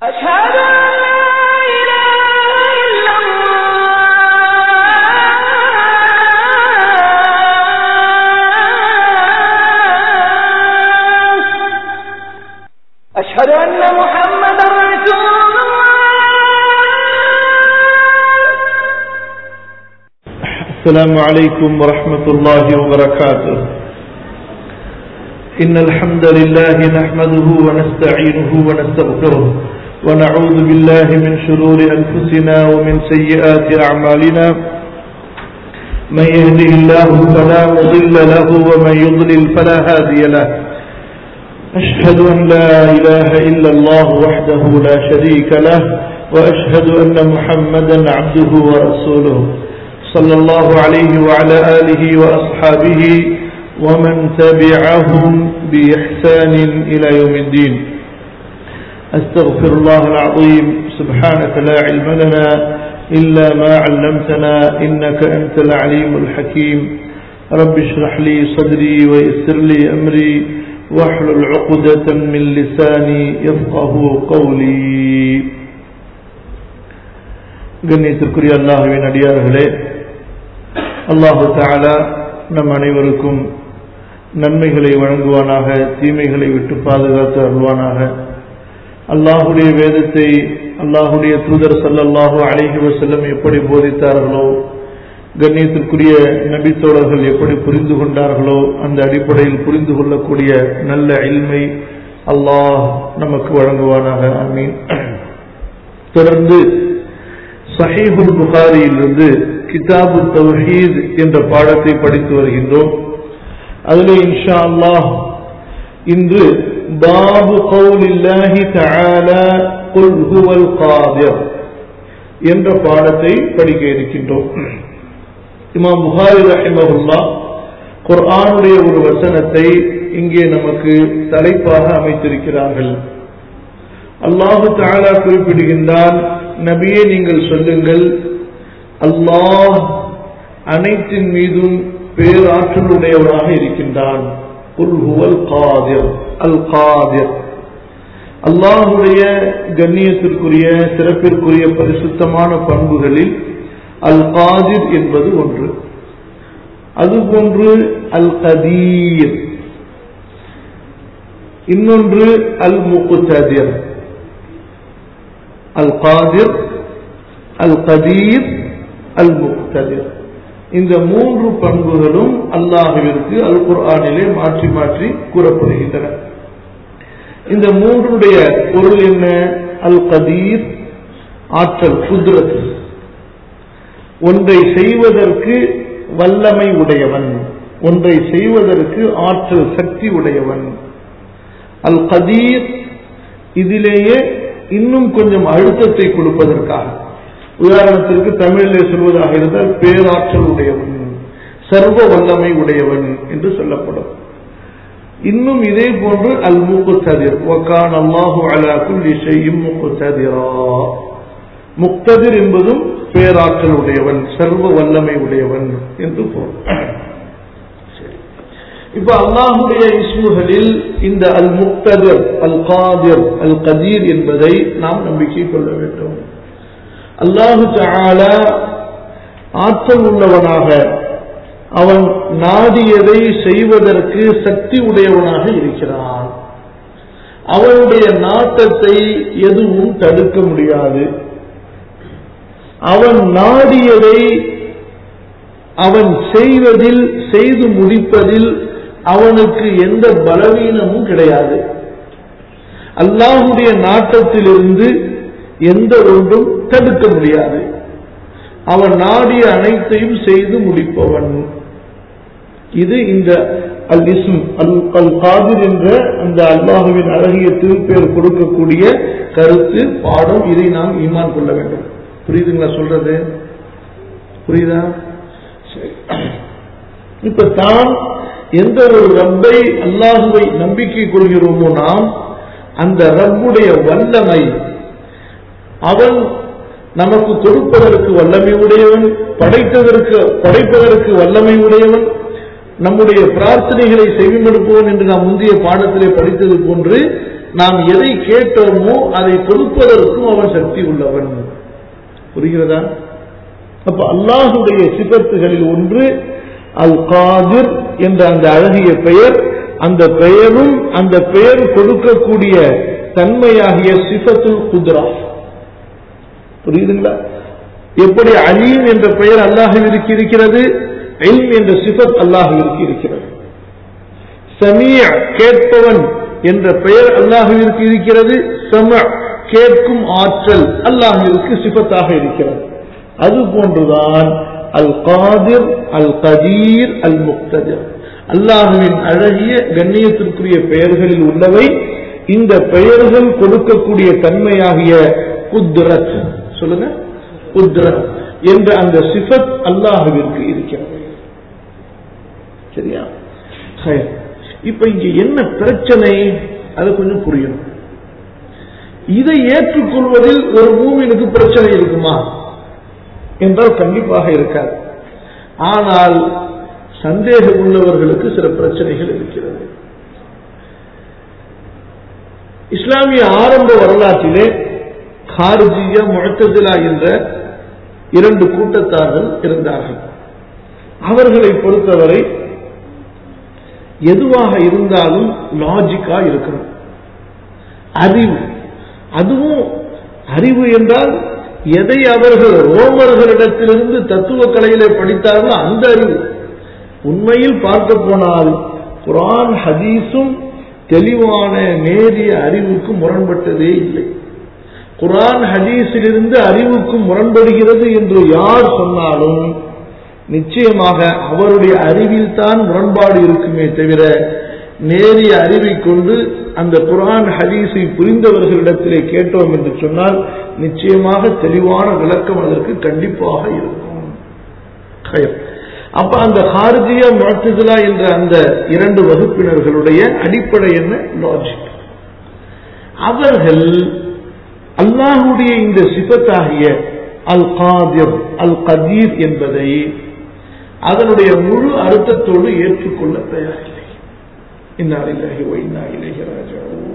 أشهد أن لا إله إلا الله أشهد أن محمدا رسول الله السلام عليكم ورحمة الله وبركاته إن الحمد لله نحمده ونستعينه ونستغفره ونعوذ بالله من شرور أنفسنا ومن سيئات أعمالنا من يهده الله فلا مضل له ومن يضلل فلا هادي له أشهد أن لا إله إلا الله وحده لا شريك له وأشهد أن محمدا عبده ورسوله صلى الله عليه وعلى آله وأصحابه ومن تبعهم بإحسان إلى يوم الدين أستغفر الله العظيم سبحانك لا علم لنا إلا ما علمتنا إنك أنت العليم الحكيم رب اشرح لي صدري ويسر لي أمري واحلل عقدة من لساني يفقه قولي கண்ணியத்திற்குரிய அல்லாஹுவின் அடியார்களே அல்லாஹு தாலா நம் அனைவருக்கும் நன்மைகளை வழங்குவானாக தீமைகளை விட்டு பாதுகாத்து அருள்வானாக அல்லாஹுடைய வேதத்தை அல்லாஹுடைய தூதர் சல்லல்லாஹு அலைஹி வஸல்லம் எப்படி போதித்தார்களோ கண்ணியத்திற்குரிய நபித்தோழர்கள் எப்படி புரிந்து கொண்டார்களோ அந்த அடிப்படையில் புரிந்து கொள்ளக்கூடிய நல்ல இல்மை அல்லாஹ் நமக்கு வழங்குவானாக ஆமீன் தொடர்ந்து சஹீபுல் புகாரியிலிருந்து கிதாபு தௌஹீத் என்ற பாடத்தை படித்து வருகின்றோம் அதில் இன்ஷா அல்லாஹ் இன்று பாபு கௌலில்லாஹி தஆலா குல் ஹுவல் காதிர் என்ற பாடத்தை படிக்க இருக்கின்றோம் இமாம் புகாரி ரஹிமஹுல்லா குர்ஆனுடைய ஒரு வசனத்தை இங்கே நமக்கு தலைப்பாக அமைத்திருக்கிறார்கள் அல்லாஹு தாலா குறிப்பிடுகின்றான் நபியே நீங்கள் சொல்லுங்கள் அல்லாஹ் அனைத்தின் மீதும் பேராற்றலுடையவனாக இருக்கின்றான் அல் காதிர் அல்லாஹுடைய கண்ணியத்திற்குரிய சிறப்பிற்குரிய பரிசுத்தமான பண்புகளில் அல் காதிர் என்பது ஒன்று அதுபோன்று அல் கதீர் இன்னொன்று அல் முகுத்ததிர் அல் காதிர் அல் கதீர் அல் முக்ததிர் இந்த மூன்று பண்புகளும் அல்லாஹுவிற்கு அல் குர்ஆனிலே மாற்றி மாற்றி கூறப்படுகின்றன இந்த மூன்றுடைய பொருள் என்ன அல் கதீர் ஆற்றல் குதிரத் ஒன்றை செய்வதற்கு வல்லமை உடையவன் ஒன்றை செய்வதற்கு ஆற்றல் சக்தி உடையவன் அல் கதீர் இதிலேயே இன்னும் கொஞ்சம் அழுத்தத்தை கொடுப்பதற்காக உதாரணத்திற்கு தமிழிலே சொல்வதாக இருந்தால் பேராற்றல் உடையவன் சர்வ வல்லமை உடையவன் என்று சொல்லப்படும் இன்னும் இதே போன்று அல் முகுத்ததிர் ஒக்கான் அல்லாஹு அலா குல்லி செய்யும் முகுத்ததிரா முக்ததிர் என்பதும் பேராற்றல் உடையவன் சர்வ வல்லமை உடையவன் என்று பொருள் இப்ப அல்லாஹுடைய இஸ்முகளில் இந்த அல் முக்ததர் அல் காதிர் அல் கதீர் என்பதை நாம் நம்பிக்கை கொள்ள வேண்டும் அல்லாஹு தாலா ஆற்றல் உள்ளவனாக அவன் நாடியதை செய்வதற்கு சக்தி உடையவனாக இருக்கிறான் அவனுடைய நாட்டத்தை எதுவும் தடுக்க முடியாது அவன் நாடியதை அவன் செய்வதில் செய்து முடிப்பதில் அவனுக்கு எந்த பலவீனமும் கிடையாது அல்லாஹுடைய நாட்டத்திலிருந்து எந்த ஒன்றும் தடுக்க முடியாது அவன் நாடிய அனைத்தையும் செய்து முடிப்பவன் இது இந்த அல் இஸ்ம் அல் அல் காதிர் என்ற அந்த அல்லாஹுவின் அழகிய திருப்பெயர் கொடுக்கக்கூடிய கருத்து பாடம் இதை நாம் ஈமான் கொள்ள வேண்டும் புரியுதுங்களா சொல்றது புரியுதா இப்ப தான் எந்த ஒரு ரப்பை அல்லாஹுவை நம்பிக்கை கொள்கிறோமோ நாம் அந்த ரப்புடைய வல்லமை அவன் நமக்கு கொடுப்பதற்கு வல்லமை உடையவன் படைத்ததற்கு படைப்பதற்கு வல்லமை உடையவன் நம்முடைய பிரார்த்தனைகளை செவிமடுப்போம் என்று நாம் முந்தைய பாடத்திலே படித்தது போன்று நாம் எதை கேட்டோமோ அதை கொடுப்பதற்கும் அவன் சக்தி உள்ளவன் புரிகிறதா அப்ப அல்லாஹுடைய சிபத்துகளில் ஒன்று அல் காதிர் என்ற அந்த அழகிய பெயர் அந்த பெயரும் அந்த பெயர் கொடுக்கக்கூடிய தன்மையாகிய சிபத்துல் குத்ரா புரியுதுங்களா எப்படி அலீம் என்ற பெயர் அல்லாஹுவிற்கு இருக்கிறது இல்ம் என்ற சிபத் அல்லாஹுவிற்கு இருக்கிறது சமீய கேட்பவன் என்ற பெயர் அல்லாஹுவிற்கு இருக்கிறது சம கேட்கும் ஆற்றல் அல்லாஹுவிற்கு சிபத்தாக இருக்கிறது அது போன்றுதான் அல் காதிர் அல் கதீர் அல் முக்தஜர் அல்லாஹுவின் அழகிய கண்ணியத்திற்குரிய பெயர்களில் உள்ளவை இந்த பெயர்கள் கொடுக்கக்கூடிய தன்மையாகிய குத்ரத் சொல்லுங்க குத்ரத் என்ற அந்த சிஃபத் அல்லாஹுவிற்கு இருக்கிறது சரியா ஹயர். இப்ப இங்க என்ன பிரச்சனை அது கொஞ்சம் புரியணும் இதை ஏற்றுக்கொள்வதில் ஒரு மூமினுக்கு பிரச்சனை இருக்குமா என்றால் கண்டிப்பாக இருக்காது ஆனால் சந்தேகம் உள்ளவர்களுக்கு சில பிரச்சனைகள் இருக்கிறது இஸ்லாமிய ஆரம்ப வரலாற்றிலே கார்ஜிய முழத்ததிலா என்ற இரண்டு கூட்டத்தார்கள் இருந்தார்கள் அவர்களை பொறுத்தவரை எதுவாக இருந்தாலும் லாஜிக்கா இருக்கணும் அறிவு அதுவும் அறிவு என்றால் எதை அவர்கள் ரோமர்களிடத்திலிருந்து தத்துவ கலையிலே படித்தார்களோ அந்த அறிவு உண்மையில் பார்க்க போனால் குரான் ஹதீஸும் தெளிவான நேரிய அறிவுக்கு முரண்பட்டதே இல்லை குரான் ஹதீஸிலிருந்து அறிவுக்கு முரண்படுகிறது என்று யார் சொன்னாலும் நிச்சயமாக அவருடைய அறிவில் தான் முரண்பாடு இருக்குமே தவிர நேரிய அறிவை கொண்டு அந்த குரான் ஹதீஸை புரிந்தவர்களிடத்திலே கேட்டோம் என்று சொன்னால் நிச்சயமாக தெளிவான விளக்கம் அதற்கு கண்டிப்பாக இருக்கும் கயர். அப்ப அந்த ஹார்ஜியா முழத்துதலா என்ற அந்த இரண்டு வகுப்பினர்களுடைய அடிப்படை என்ன லாஜிக் அவர்கள் அல்லாஹுடைய இந்த சிபத்தாகிய அல் காதிர் அல் கதீர் என்பதை அதனுடைய முழு அர்த்தத்தோடு ஏற்றுக்கொள்ள தயாரில்லை இன்னாலில்லாஹி வ இன்னா இலைஹி ராஜிஊன்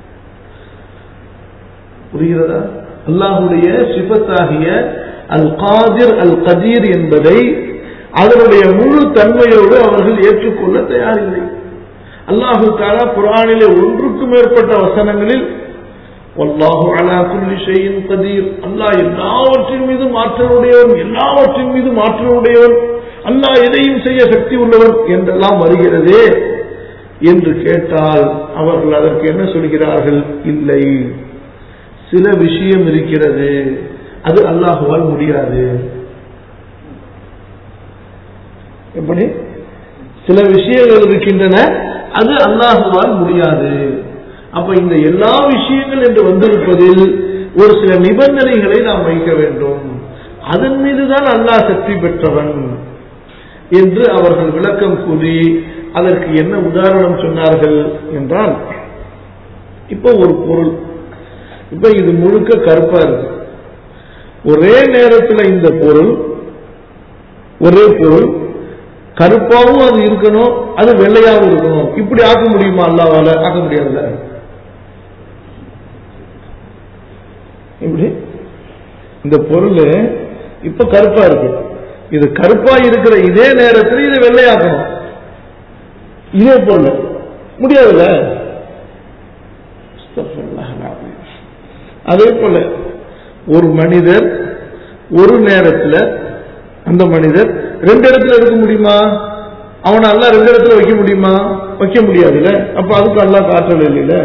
புரிகிறதா அல்லாஹுடைய சிபத்தாகிய அல் காதிர் அல் கதீர் என்பதை அதனுடைய முழு தன்மையோடு அவர்கள் ஏற்றுக்கொள்ள தயாரில்லை அல்லாஹு தாலா குரானிலே ஒன்றுக்கும் மேற்பட்ட வசனங்களில் வல்லாஹு அலா குல்லி ஷைஇன் கதீர் அல்லாஹ் எல்லாவற்றின் மீது மாற்றலுடையவன் எல்லாவற்றின் மீது மாற்றலுடையவன் அல்லாஹ் எதையும் செய்ய சக்தி உள்ளவன் என்றெல்லாம் வருகிறதே என்று கேட்டால் அவர்கள் அதற்கு என்ன சொல்கிறார்கள் இல்லை சில விஷயம் இருக்கிறது அது அல்லாஹுவால் முடியாது எப்படி சில விஷயங்கள் இருக்கின்றன அது அல்லாஹுவால் முடியாது அப்ப இந்த எல்லா விஷயங்கள் என்று வந்திருப்பதில் ஒரு சில நிபந்தனைகளை நாம் வைக்க வேண்டும் அதன் மீதுதான் அல்லாஹ் சக்தி பெற்றவன் என்று அவர்கள் விளக்கம் கூறி அதற்கு என்ன உதாரணம் சொன்னார்கள் என்றால் இப்போ ஒரு பொருள் இப்ப இது முழுக்க கருப்பா இருக்கு ஒரே நேரத்தில் இந்த பொருள் ஒரே பொருள் கருப்பாவும் அது இருக்கணும் அது வெள்ளையாவும் இருக்கணும் இப்படி ஆக்க முடியுமா அல்லாவால ஆக்க முடியாதுல்ல இப்படி இந்த பொருள் இப்ப கருப்பா இருக்கு இது கருப்பா இருக்கிற இதே நேரத்தில் இதை வெள்ளையாக்கணும் இதே பொருள் முடியாதுல்ல அதே போல ஒரு மனிதர் ஒரு நேரத்தில் அந்த மனிதர் ரெண்டு இடத்துல இருக்க முடியுமா அவனை அல்ல ரெண்டு இடத்துல வைக்க முடியுமா வைக்க முடியாதுல்ல அப்ப அதுக்கு அல்லா காற்றல் இல்லைல்ல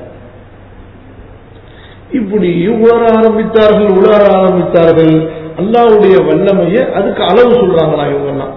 இப்படி உலர ஆரம்பித்தார்கள் உலர ஆரம்பித்தார்கள் அல்லாவுடைய வல்லமைய அதுக்கு அளவு சொல்றாங்களா இவங்கெல்லாம்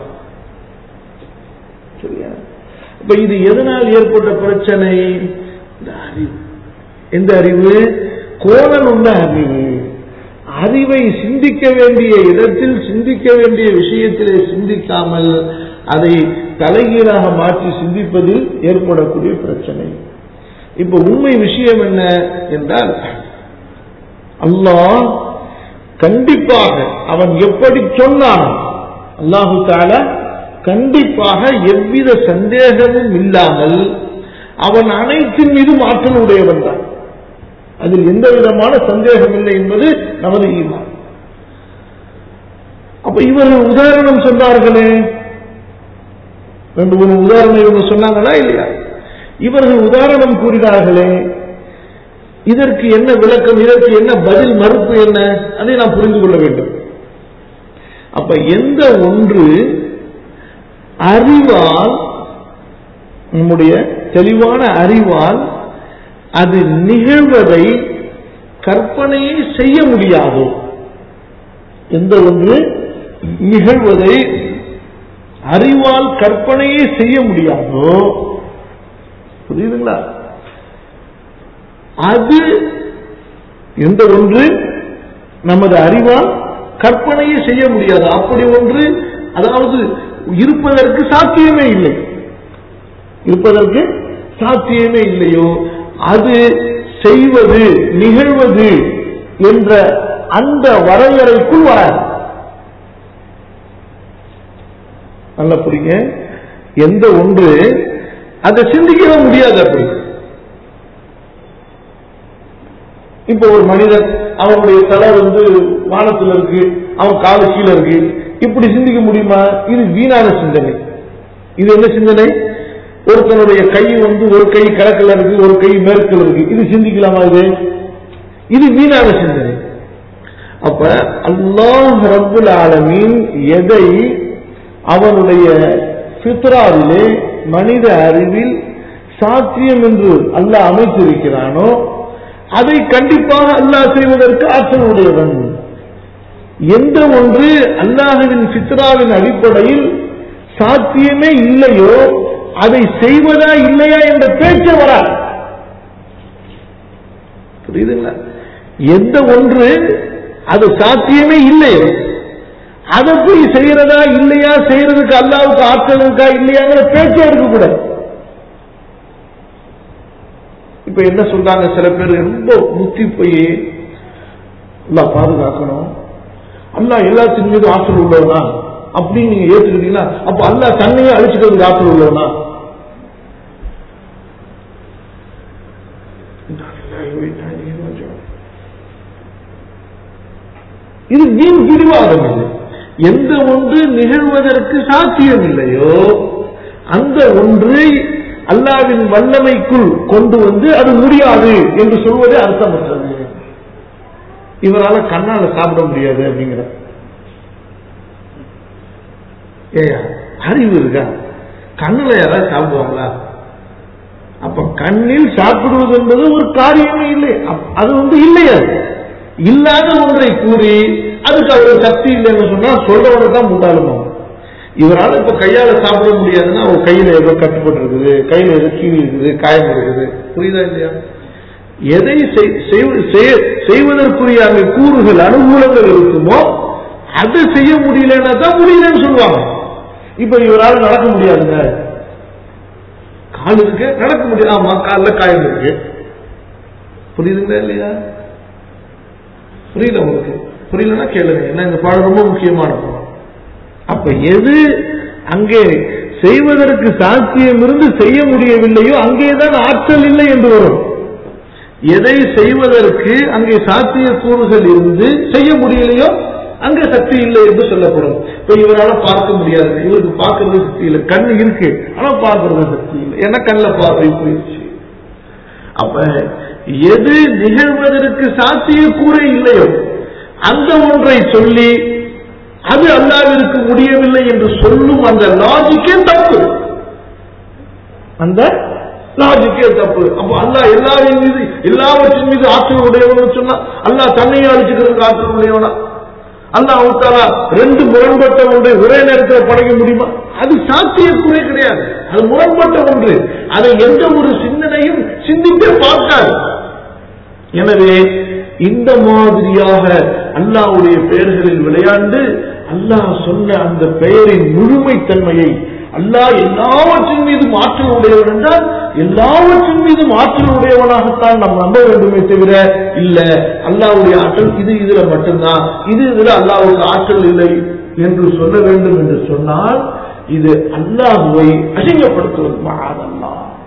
சரியா அப்ப இது எதனால் ஏற்பட்ட பிரச்சனை இந்த அறிவு எந்த அறிவு கோணல் உள்ள அறிவு அறிவை சிந்திக்க வேண்டிய இடத்தில் சிந்திக்க வேண்டிய விஷயத்திலே சிந்திக்காமல் அதை தலைகீழாக மாற்றி சிந்திப்பதில் ஏற்படக்கூடிய பிரச்சனை இப்ப உண்மை விஷயம் என்ன என்றால் அல்லாஹ் கண்டிப்பாக அவன் எப்படி சொன்னான் அல்லாஹு தால கண்டிப்பாக எவ்வித சந்தேகமும் இல்லாமல் அவன் அனைத்தின் மீதும் ஆற்றல் உடையவன் தான் அதில் எந்த விதமான சந்தேகம் இல்லை என்பது நமது ஈமான் அப்ப இவர்கள் உதாரணம் சொன்னார்களே ரெண்டு மூணு உதாரணம் இவங்க சொன்னாங்களா இல்லையா இவர்கள் உதாரணம் கூறினார்களே இதற்கு என்ன விளக்கம் இதற்கு என்ன பதில் மறுப்பு என்ன அதை நாம் புரிந்து கொள்ள வேண்டும் அப்ப எந்த ஒன்று அறிவால் நம்முடைய தெளிவான அறிவால் அது நிகழ்வதை கற்பனையை செய்ய முடியாதோ எந்த ஒன்று நிகழ்வதை அறிவால் கற்பனையே செய்ய முடியாதோ புரியுதுங்களா அது எந்த ஒன்று நமது அறிவால் கற்பனையே செய்ய முடியாது அப்படி ஒன்று அதாவது இருப்பதற்கு சாத்தியமே இல்லை இருப்பதற்கு சாத்தியமே இல்லையோ அது செய்வது நிகழ்வது என்ற அந்த வரையறைக்குள் வராது நல்ல புரியுங்க எந்த ஒன்று அதை சிந்திக்கவே முடியாது அப்படி இப்ப ஒரு மனிதன் அவனுடைய தலை வந்து வானத்துல இருக்கு அவன் காலு கீழே இருக்கு இப்படி சிந்திக்க முடியுமா இது வீணான சிந்தனை இது என்ன சிந்தனை ஒருத்தனுடைய கை வந்து ஒரு கை கிழக்குல இருக்கு ஒரு கை மேற்குல இருக்கு இது சிந்திக்கலாமா இது இது வீணான சிந்தனை அப்ப அல்லாஹ் ரப்புல் ஆலமீன் எதை அவனுடைய ஃபித்ராவிலே மனித அறிவில் சாத்தியம் என்று அல்லாஹ் அமைத்திருக்கிறானோ அதை கண்டிப்பாக அல்லாஹ் செய்வதற்கு ஆற்றல் உடையவன் எந்த ஒன்று அல்லாஹுவின் ஃபித்ராவின் அடிப்படையில் சாத்தியமே இல்லையோ அதை செய்வதா இல்லையா என்ற பேச்சு வராது புரியுதுங்களா எந்த ஒன்று அது சாத்தியமே இல்லையோ அதை போய் செய்யறதா இல்லையா செய்யறதுக்கு அல்லாவுக்கு ஆற்றல் இருக்கா இல்லையாங்கிற பேச்சே இருக்கக்கூடாது இப்ப என்ன சொல்றாங்க சில பேர் ரொம்ப முத்தி போய் அல்லா பாதுகாக்கணும் அல்லா எல்லாத்தின் மீது ஆற்றல் உள்ளவனா அப்படின்னு நீங்க ஏத்துக்கிட்டீங்கன்னா அப்ப அல்லா தன்னையே அழிச்சுக்கிறதுக்கு ஆற்றல் உள்ளவனா இது வீண் பிடிவாதம் இது எந்த ஒன்று நிகழ்வதற்கு சாத்தியம் இல்லையோ அந்த ஒன்றை அல்லாவின் வல்லமைக்குள் கொண்டு வந்து அது முடியாது என்று சொல்வதே அர்த்தமற்றது இவரால கண்ணால சாப்பிட முடியாது அப்படிங்கிற ஏயா அறிவு இருக்கா கண்ணுல யாராவது சாப்பிடுவாங்களா அப்ப கண்ணில் சாப்பிடுவது என்பது ஒரு காரியமே இல்லை அப்- அது வந்து இல்லையா இல்லாத ஒன்றை கூறி அதுக்கு அவர் சக்தி இல்லைன்னு சொன்னா சொல்றவனை தான் முட்டாளுமா இவரால இப்ப கையால சாப்பிட முடியாதுன்னா அவர் கையில ஏதோ கட்டுப்பட்டு இருக்குது கையில ஏதோ கீழ் இருக்குது காயம் இருக்குது புரியுதா இல்லையா எதை செய்- செய்- செய்- செய்வதற்குரிய அங்கே கூறுகள் அனுகூலங்கள் இருக்குமோ அதை செய்ய முடியலன்னா தான் முடியலன்னு சொல்லுவாங்க இப்ப இவரால் நடக்க முடியாதுங்க கால் இருக்கு நடக்க முடியாது ஆமா கால்ல காயம் இருக்கு புரியுதுங்களா இல்லையா புரியல உங்களுக்கு புரியலன்னா கேளுங்க ஏன்னா இந்த பாடம் ரொம்ப முக்கியமான பாடம் அப்ப எது அங்கே செய்வதற்கு சாத்தியம் இருந்து செய்ய முடியவில்லையோ அங்கேதான் ஆற்றல் இல்லை என்று வரும் எதை செய்வதற்கு அங்கே சாத்திய கூறுகள் இருந்து செய்ய முடியலையோ அங்க சக்தி இல்லை என்று சொல்லப்படும் இப்ப இவரால பார்க்க முடியாது இவருக்கு பார்க்கறது சக்தி இல்லை கண்ணு இருக்கு ஆனா பார்க்கறது சக்தி இல்லை ஏன்னா கண்ணில் பார்வை போயிடுச்சு அப்ப எது நிகழ்வதற்கு சாத்திய கூறே இல்லையோ அந்த ஒன்றை சொல்லி அது அல்லாவிற்கு முடியவில்லை என்று சொல்லும் அந்த லாஜிக்கே தப்பு அந்த லாஜிக்கே தப்பு அப்ப அல்லாஹ் எல்லாரின் மீது எல்லாவற்றின் மீது ஆற்றல் உடையவன் சொன்னா அல்லாஹ் தன்னையும் அழிச்சுக்கிறதுக்கு ஆற்றல் உடையவனா அல்லாஹ் அவுத்தாலா ரெண்டு முரண்பட்ட ஒன்றை ஒரே நேரத்தில் படைக்க முடியுமா அது சாத்தியக்குறை கிடையாது அது முரண்பட்ட ஒன்று அதை எந்த ஒரு சிந்தனையும் சிந்திக்க பார்க்காது எனவே இந்த மாதிரியாக அல்லாஹ்வுடைய பெயர்களில் விளையாண்டு அல்லாஹ் சொன்ன அந்த பெயரின் முழுமைத்தன்மையை அல்லாஹ் எல்லாவற்றின் மீதும் ஆற்றல் உடையவன் என்றால் எல்லாவற்றின் மீதும் ஆற்றல் உடையவனாகத்தான் நாம் நம்ப வேண்டுமே தவிர இல்ல அல்லாஹ்வுடைய ஆற்றல் இது இதுல மட்டும்தான் இது இதுல அல்லாஹ்வுக்கு ஆற்றல் இல்லை என்று சொல்ல வேண்டும் என்று சொன்னால் இது அல்லாஹுவை அசிங்கப்படுத்துவது மகாதல்லா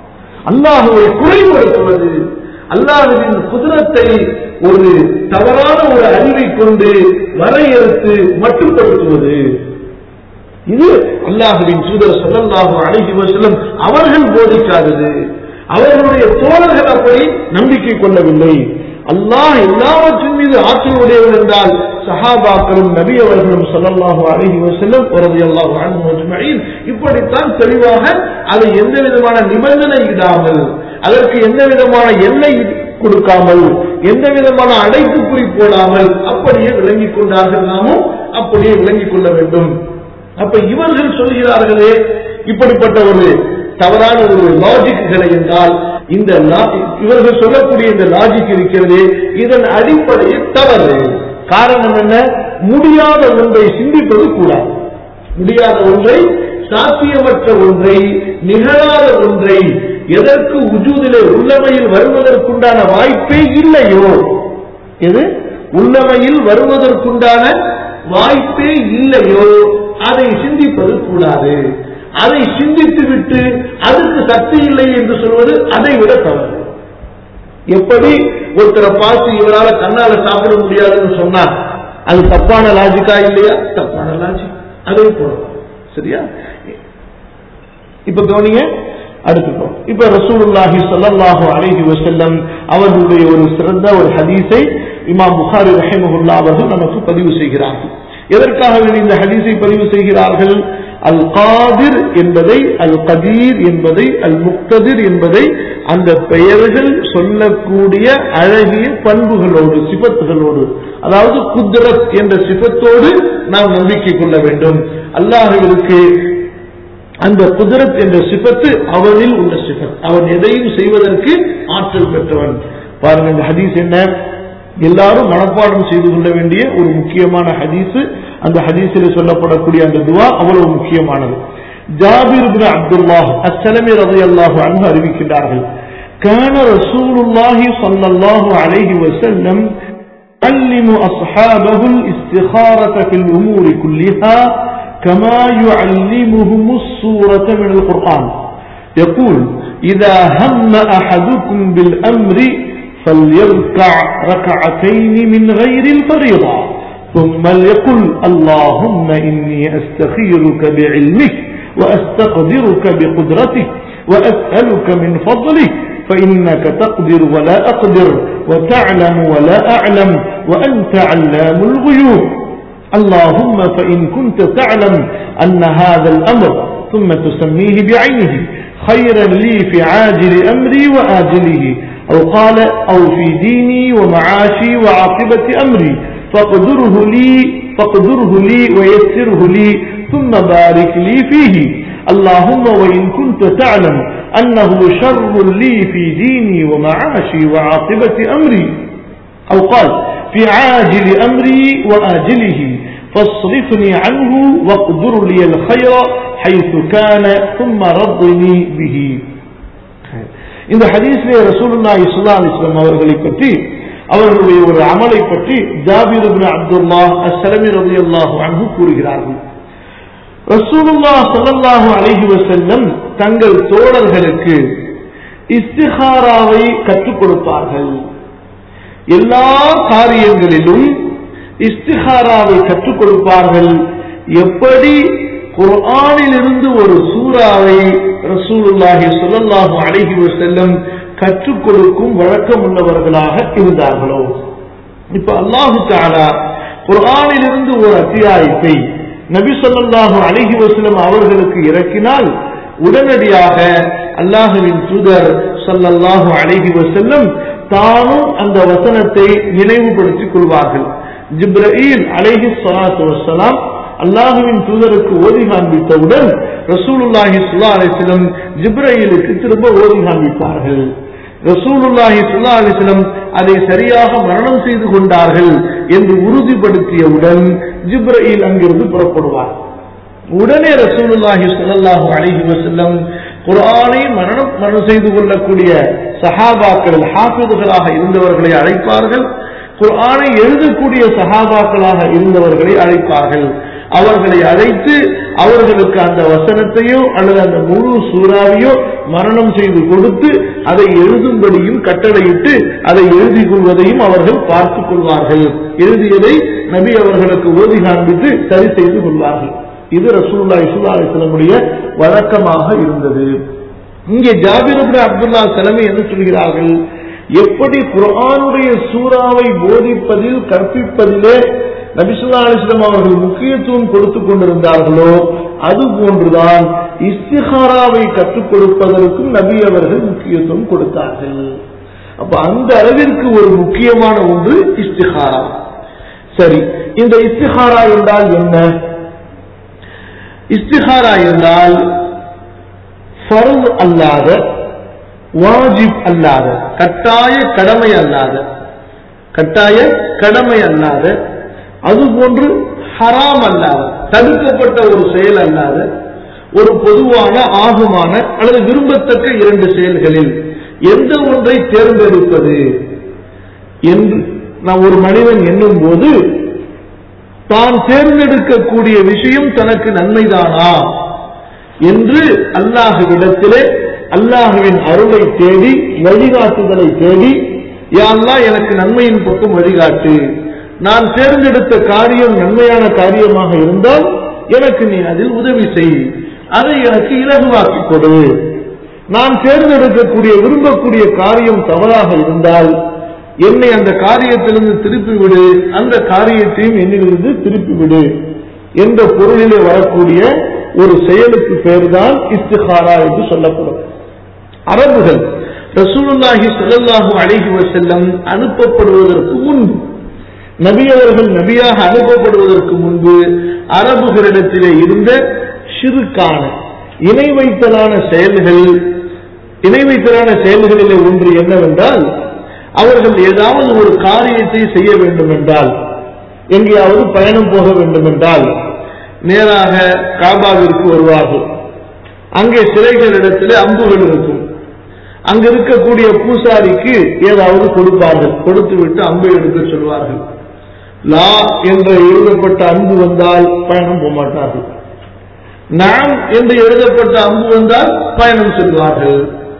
அல்லாஹுவை குறைபடுத்துவது அல்லாஹுவின் குதிரத்தை ஒரு தவறான ஒரு அறிவை கொண்டு வரையறுத்து மட்டுப்படுத்துவது இது அல்லாஹுவின் தூதர் ஸல்லல்லாஹு அலைஹி வஸல்லம் அவர்கள் போதிக்காதது அவர்களுடைய தோழர்கள் அப்படி நம்பிக்கை கொள்ளவில்லை அல்லாஹ் எல்லாவற்றின் மீது ஆற்றல் உடையவன் என்றால் சஹாபாக்களும் நபி அவர்களும் ஸல்லல்லாஹு அலைஹி வஸல்லம் ரலியல்லாஹு அன்ஹும் அஜ்மஈன் இப்படித்தான் தெளிவாக அதை எந்த விதமான நிபந்தனை இடாமல் அதற்கு எந்த விதமான எல்லை கொடுக்காமல் எந்த விதமான அடைப்புக்குறி போடாமல் அப்படியே விளங்கிக் கொண்டார்கள் நாமும் அப்படியே விளங்கிக் கொள்ள வேண்டும் அப்ப இவர்கள் சொல்கிறார்களே இப்படிப்பட்ட ஒரு தவறான ஒரு லாஜிக்குகளை என்றால் இந்த லா- இவர்கள் சொல்லக்கூடிய இந்த லாஜிக் இருக்கிறது இதன் அடிப்படையில் தவறு காரணம் என்ன முடியாத ஒன்றை சிந்திப்பது கூடாது முடியாத ஒன்றை சாத்தியமற்ற ஒன்றை நிகழாத ஒன்றை எதற்கு உஜூதிலே உள்ளமையில் வருவதற்குண்டான வாய்ப்பே இல்லையோ எது உள்ளமையில் வருவதற்குண்டான வாய்ப்பே இல்லையோ அதை சிந்திப்பது கூடாது அதை சிந்தித்து விட்டு அதுக்கு சக்தி இல்லை என்று சொல்வது அதை விட தவறு எப்படி ஒருத்தரை பார்த்து இவரால கண்ணால சாப்பிட முடியாதுன்னு சொன்னா அது தப்பான லாஜிக்கா இல்லையா தப்பான லாஜிக் அதே போல சரியா இப்ப கவனிங்க அடுத்துட்டோம் இப்ப ரசூலுல்லாஹி ஸல்லல்லாஹு அலைஹி வஸல்லம் அவர்களுடைய ஒரு சிறந்த ஒரு ஹதீஸை இமாம் புகாரி ரஹிமஹுல்லா அவர்கள் நமக்கு பதிவு செய்கிறார்கள் எதற்காக வேண்டி இந்த ஹதீஸை பதிவு செய்கிறார்கள் அல் காதிர் என்பதை அல் கதீர் என்பதை அல் முக்ததிர் என்பதை அந்த பெயர்கள் சொல்லக்கூடிய அழகிய பண்புகளோடு சிபத்துகளோடு அதாவது குத்ரத் என்ற சிபத்தோடு நாம் நம்பிக்கை கொள்ள வேண்டும் அல்லாஹுவிற்கு அந்த குதிரத் என்ற சிபத்து அவனில் உள்ள சிபத் அவன் எதையும் செய்வதற்கு ஆற்றல் பெற்றவன் பாருங்க இந்த ஹதீஸ் என்ன எல்லாரும் மனப்பாடம் செய்து கொள்ள வேண்டிய ஒரு முக்கியமான ஹதீஸ் அந்த ஹதீஸில் சொல்லப்படக்கூடிய அந்த துவா அவ்வளவு முக்கியமானது ஜாபிர் பின் அப்துல்லாஹ் அஸ்ஸலமி ரலியல்லாஹு அன்ஹு அறிவிக்கின்றார்கள் كان رسول الله صلى الله عليه وسلم يعلم أصحابه الاستخارة في الأمور كلها كما يعلمهم السورة من القرآن يقول إذا هم أحدكم بالأمر فليركع ركعتين من غير الفريضة ثم ليقل اللهم إني أستخيرك بعلمك وأستقدرك بقدرتك وأسألك من فضلك فإنك تقدر ولا أقدر وتعلم ولا أعلم وأنت علام الغيوب اللهم فإن كنت تعلم أن هذا الأمر ثم تسميه بعينه خيرا لي في عاجل أمري وآجله أو قال أو في ديني ومعاشي وعاقبة أمري فاقدره لي فاقدره لي ويسره لي ثم بارك لي فيه اللهم وإن كنت تعلم أنه شر لي في ديني ومعاشي وعاقبة أمري أو قال في عاجل أمري وآجله فاصرفني عنه واقدر لي الخير حيث كان ثم رضني به இந்த ஹதீஸ்லே ரசூலுல்லாஹி ஸல்லல்லாஹு அலைஹி வஸல்லம் அவர்களை பற்றி அவர்களுடைய ஒரு அமலை பற்றி ஜாபீர் இப்னு அப்துல்லாஹ் அஸ்ஸலமி ரலியல்லாஹு அன்ஹு கூறுகிறார்கள் ரசூலுல்லாஹ் ஸல்லல்லாஹு அலைஹி வஸல்லம் தங்கள் தோழர்களுக்கு இஸ்திகாராவை கற்றுக் கொடுப்பார்கள் எல்லா காரியங்களிலும் இஸ்திகாராவை கற்றுக் கொடுப்பார்கள் எப்படி குர்ஆனிலிருந்து ஒரு சூறாவை ரசூலுல்லாஹி ஸல்லல்லாஹு அலைஹி வஸல்லம் கற்றுக் கொடுக்கும் வழக்கம் உள்ளவர்களாக இருந்தார்களோ இப்ப அல்லாஹு தஆலா குர்ஆனிலிருந்து ஒரு அத்தியாயத்தை நபி ஸல்லல்லாஹு அலைஹி வஸல்லம் அவர்களுக்கு இறக்கினால் உடனடியாக அல்லாஹுவின் தூதர் ஸல்லல்லாஹு அலைஹி வஸல்லம் தானும் அந்த வசனத்தை நினைவுபடுத்திக் கொள்வார்கள் ஜிப்ரஈல் அலைஹி ஸலாத்து வஸ்ஸலாம் அல்லாஹுவின் தூதருக்கு ஓதி காண்பித்தவுடன் ரசூலுல்லாஹி ஸல்லல்லாஹு அலைஹி வஸல்லம் ஜிப்ரஈலுக்கு திரும்ப ஓதி காண்பிப்பார்கள் ரசூலுல்லாஹி ஸல்லல்லாஹு அலைஹி வஸல்லம் அதை சரியாக மரணம் செய்து கொண்டார்கள் என்று உறுதிப்படுத்தியவுடன் ஜிப்ரஈல் அங்கிருந்து புறப்படுவார் உடனே ரசூலுல்லாஹி ஸல்லல்லாஹு அலைஹி வஸல்லம் குர்ஆனை மரணம் மரணம் செய்து கொள்ளக்கூடிய சஹாபாக்கள் ஹாஃபிதுகளாக இருந்தவர்களை அழைப்பார்கள் குர்ஆனை எழுதக்கூடிய சஹாபாக்களாக இருந்தவர்களை அழைப்பார்கள் அவர்களை அழைத்து அவர்களுக்கு அந்த வசனத்தையோ அல்லது அந்த முழு சூறாவையோ மரணம் செய்து கொடுத்து அதை எழுதும்படியும் கட்டளையிட்டு அதை எழுதி கொள்வதையும் அவர்கள் பார்த்துக் கொள்வார்கள் எழுதியதை நபி அவர்களுக்கு ஓதி காண்பித்து சரி செய்து கொள்வார்கள் இது ரசூல்லா இசுல்லா அலிஸ்லமுடைய வழக்கமாக இருந்தது இங்கே ஜாபிர் இப்னு அப்துல்லா செலமை என்ன சொல்கிறார்கள் எப்படி குர்ஆனுடைய சூறாவை போதிப்பதில் கற்பிப்பதிலே நபிசுல்லா அலிஸ்லாம் அவர்கள் முக்கியத்துவம் கொடுத்துக் கொண்டிருந்தார்களோ அது போன்றுதான் இஸ்திஹாராவை கற்றுக் கொடுப்பதற்கும் நபி அவர்கள் முக்கியத்துவம் கொடுத்தார்கள் அப்ப அந்த அளவிற்கு ஒரு முக்கியமான ஒன்று இஸ்திஹாரா சரி இந்த இஸ்திஹாரா என்றால் என்ன இஸ்திஹாரா என்றால் ஃபர்து அல்லாத வாஜிப் அல்லாத கட்டாய கடமை அல்லாத கட்டாய கடமை அல்லாத அதுபோன்று ஹராம் அல்லாத தடுக்கப்பட்ட ஒரு செயல் அல்லாத ஒரு பொதுவான ஆகுமான அல்லது விரும்பத்தக்க இரண்டு செயல்களில் எந்த ஒன்றை தேர்ந்தெடுப்பது என்று நான் ஒரு மனிதன் எண்ணும் போது தான் தேர்ந்தெடுக்கக்கூடிய விஷயம் தனக்கு நன்மைதானா என்று அல்லாஹுவிடத்திலே அல்லாஹுவின் அருளை தேடி வழிகாட்டுதலை தேடி யாழ்லா எனக்கு நன்மையின் பக்கம் வழிகாட்டு நான் தேர்ந்தெடுத்த காரியம் நன்மையான காரியமாக இருந்தால் எனக்கு நீ அதில் உதவி செய் அதை எனக்கு இலகுவாக்கிக் கொடு நான் தேர்ந்தெடுக்கக்கூடிய விரும்பக்கூடிய காரியம் தவறாக இருந்தால் என்னை அந்த காரியத்திலிருந்து திருப்பி விடு அந்த காரியத்தையும் என்னிலிருந்து திருப்பி விடு என்ற பொருளிலே வரக்கூடிய ஒரு செயலுக்கு பேர்தான் இஸ்திஹாரா என்று சொல்லப்படும் அரபுகள் ரசூலுல்லாஹி ஸல்லல்லாஹு அலைஹி வஸல்லம் அனுப்பப்படுவதற்கு முன்பு நபி அவர்கள் நபியாக அனுப்பப்படுவதற்கு முன்பு அரபுகளிடத்திலே இருந்த சிறுக்கான இணை வைத்தலான செயல்கள் இணை வைத்தலான செயல்களிலே ஒன்று என்னவென்றால் அவர்கள் ஏதாவது ஒரு காரியத்தை செய்ய வேண்டும் என்றால் எங்கேயாவது பயணம் போக வேண்டும் என்றால் நேராக காபாவிற்கு வருவார்கள் அங்கே சிலைகளிடத்திலே அம்புகள் இருக்கும் அங்க இருக்கக்கூடிய பூசாரிக்கு ஏதாவது கொடுப்பார்கள் கொடுத்து விட்டு அம்பை எடுக்க சொல்வார்கள் லா என்ற எழுதப்பட்ட அம்பு வந்தால் பயணம் போக மாட்டார்கள் நாம் என்று எழுதப்பட்ட அம்பு வந்தால் பயணம் செல்வார்கள்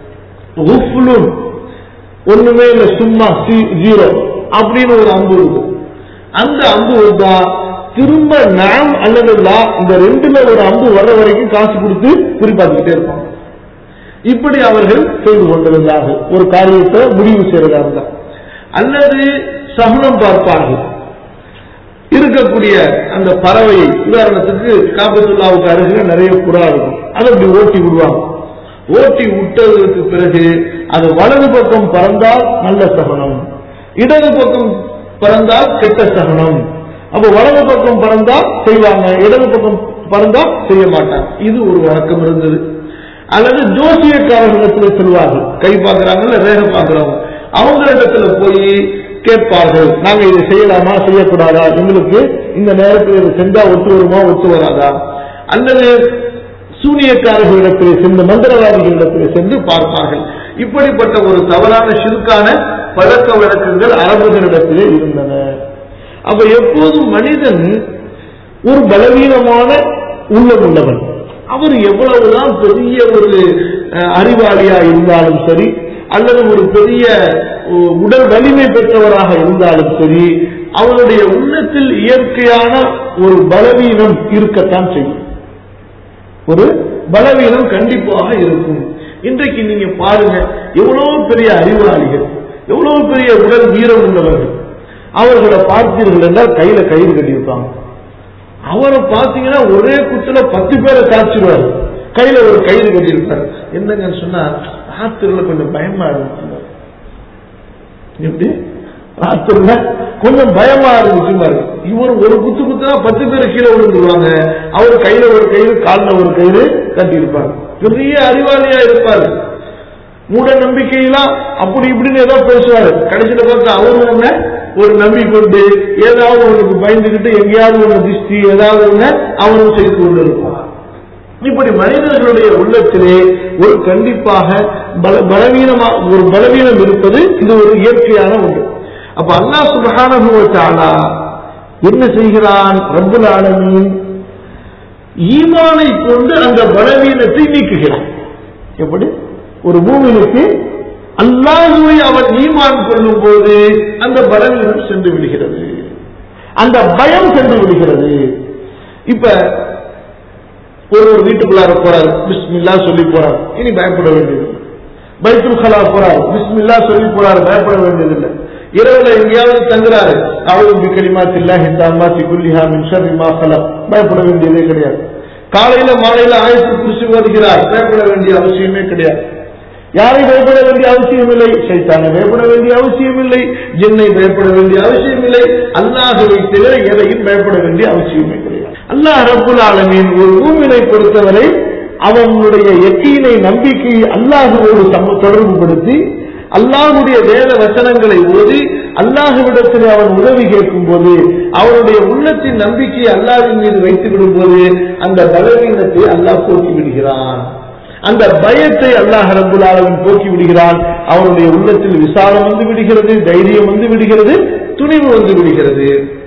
உஃப்லுன் ஒண்ணுமே இல்ல சும்மா ஜீரோ அப்படின்னு ஒரு அம்பு இருக்கும் அந்த அம்பு வந்தா திரும்ப நாம் அல்லது லா இந்த ரெண்டுல ஒரு அம்பு வர்ற வரைக்கும் காசு கொடுத்து குறிப்பாத்துக்கிட்டே இருப்பாங்க இப்படி அவர்கள் செய்து கொண்டிருந்தார்கள் ஒரு காரியத்தை முடிவு செய்யறதா இருந்தா அல்லது சகுனம் பார்ப்பார்கள் இருக்கக்கூடிய அந்த பறவையை உதாரணத்துக்கு காபத்துல்லாவுக்கு அருகில் நிறைய புறா இருக்கும் அதை அப்படி ஓட்டி விடுவாங்க ஓட்டி விட்டதற்கு பிறகு அது வலது பக்கம் பறந்தால் நல்ல சகனம் இடது பக்கம் பறந்தால் கெட்ட சகனம் அப்ப வலது பக்கம் பறந்தால் செய்வாங்க இடது பக்கம் பறந்தால் செய்ய மாட்டாங்க இது ஒரு வழக்கம் இருந்தது அல்லது ஜோசியக்காரர்களிடத்துல சொல்வார்கள் கை பார்க்கிறாங்கல்ல ரேக பார்க்கிறவங்க அவங்க இடத்துல போய் கேட்பார்கள் நாங்க இதை செய்யலாமா செய்யக்கூடாதா எங்களுக்கு இந்த நேரத்தில் இதை செஞ்சா ஒத்து வருமா ஒத்து வராதா அல்லது சூனியக்காரர்களிடத்தில் சென்று மந்திரவாதிகளிடத்தில் சென்று பார்ப்பார்கள் இப்படிப்பட்ட ஒரு தவறான சிறுக்கான பழக்க வழக்கங்கள் அரபுகளிடத்திலே இருந்தன அப்ப எப்போதும் மனிதன் ஒரு பலவீனமான உள்ளம் உள்ளவன் அவர் எவ்வளவுதான் பெரிய ஒரு அஹ், அறிவாளியா இருந்தாலும் சரி அல்லது ஒரு பெரிய அஹ், உடல் வலிமை பெற்றவராக இருந்தாலும் சரி அவருடைய உள்ளத்தில் இயற்கையான ஒரு பலவீனம் இருக்கத்தான் செய்யும் ஒரு பலவீனம் கண்டிப்பாக இருக்கும் இன்றைக்கு நீங்க பாருங்க எவ்வளவு பெரிய அறிவாளிகள் எவ்வளவு பெரிய உடல் வீரம் உள்ளவர்கள் அவர்களை பார்த்தீர்கள் என்றால் கையில கயிறு கட்டியிருப்பாங்க அவரை பார்த்தீங்கன்னா ஒரே குத்துல பத்து பேரை காய்ச்சிருவாரு கையில ஒரு கயிறு கட்டியிருப்பாரு என்னங்க சொன்னா ராத்திரில கொஞ்சம் பயமா இருந்துச்சு எப்படி ராத்திரில கொஞ்சம் பயமா இருந்துச்சு பாருங்க இவர் ஒரு குத்து குத்துனா பத்து பேர் கீழே விழுந்துருவாங்க அவர் கையில ஒரு கயிறு கால்ல ஒரு கயிறு கட்டி இருப்பாரு பெரிய அறிவாளியா இருப்பாரு மூட நம்பிக்கையெல்லாம் அப்படி இப்படின்னு ஏதோ பேசுவாரு கடைசியில பார்த்தா அவரும் என்ன ஒரு நம்பிக்கொண்டு ஏதாவது ஒண்ணுக்கு பயந்துகிட்டு எங்கேயாவது ஒண்ணு திஷ்டி ஏதாவது ஒண்ணு அவரும் செய்து கொண்டு இருப்பார் இப்படி மனிதர்களுடைய உள்ளத்திலே ஒரு கண்டிப்பாக பல பலவீனமா ஒரு பலவீனம் இருப்பது இது ஒரு இயற்கையான ஒன்று அப்ப அல்லாஹ் சுப்ஹானஹு வ தஆலா என்ன செய்கிறான் ரப்புல் ஆலமீன் ஈமானை கொண்டு அந்த பலவீனத்தை நீக்குகிறான் எப்படி ஒரு மூவினுக்கு அல்லாஹுவை அவன் ஈமான் கொள்ளும் போது அந்த பலவீனம் சென்று விடுகிறது அந்த பயம் சென்று விடுகிறது இப்ப ஒரு ஒரு வீட்டுக்குள்ளார போறாரு பிஸ்மில்லா சொல்லி போறார் இனி பயப்பட வேண்டியது பைத்துல் கலா போறாரு பிஸ்மில்லா சொல்லி போறாரு பயப்பட வேண்டியதில்லை இரவுல எங்கேயாவது தங்குறாரு அவரு பிக்கலிமா தில்லா ஹிந்தாமா திகுல்லிஹா மின் ஷர்ரி மா கலக் பயப்பட வேண்டியதே கிடையாது காலையில மாலையில ஆயத்து குறிச்சு வருகிறார் பயப்பட வேண்டிய அவசியமே கிடையாது யாரை பயப்பட வேண்டிய அவசியம் இல்லை சைத்தானை பயப்பட வேண்டிய அவசியம் இல்லை ஜின்னை பயப்பட வேண்டிய அவசியம் இல்லை அல்லாஹுவை தவிர எதையும் பயப்பட வேண்டிய அவசியமே கிடையாது அல்லாஹ் ரப்புல் ஆலமீன் ஒரு மூமினை பொறுத்தவரை அவனுடைய எக்கீனை நம்பிக்கையை அல்லாஹுவோடு சம தொடர்பு படுத்தி அல்லாஹுடைய வேத வசனங்களை ஓதி அல்லாஹுவிடத்தில் அவன் உதவி கேட்கும் போது அவனுடைய உள்ளத்தின் நம்பிக்கையை அல்லாஹ்வின் மீது வைத்து விடும் போது அந்த பலவீனத்தை அல்லாஹ் போக்கி விடுகிறான் அந்த பயத்தை அல்லாஹ் ரபுல் ஆலமின் போக்கி விடுகிறான் அவனுடைய உள்ளத்தில் விசாலம் வந்து விடுகிறது தைரியம் வந்து விடுகிறது துணிவு வந்து விடுகிறது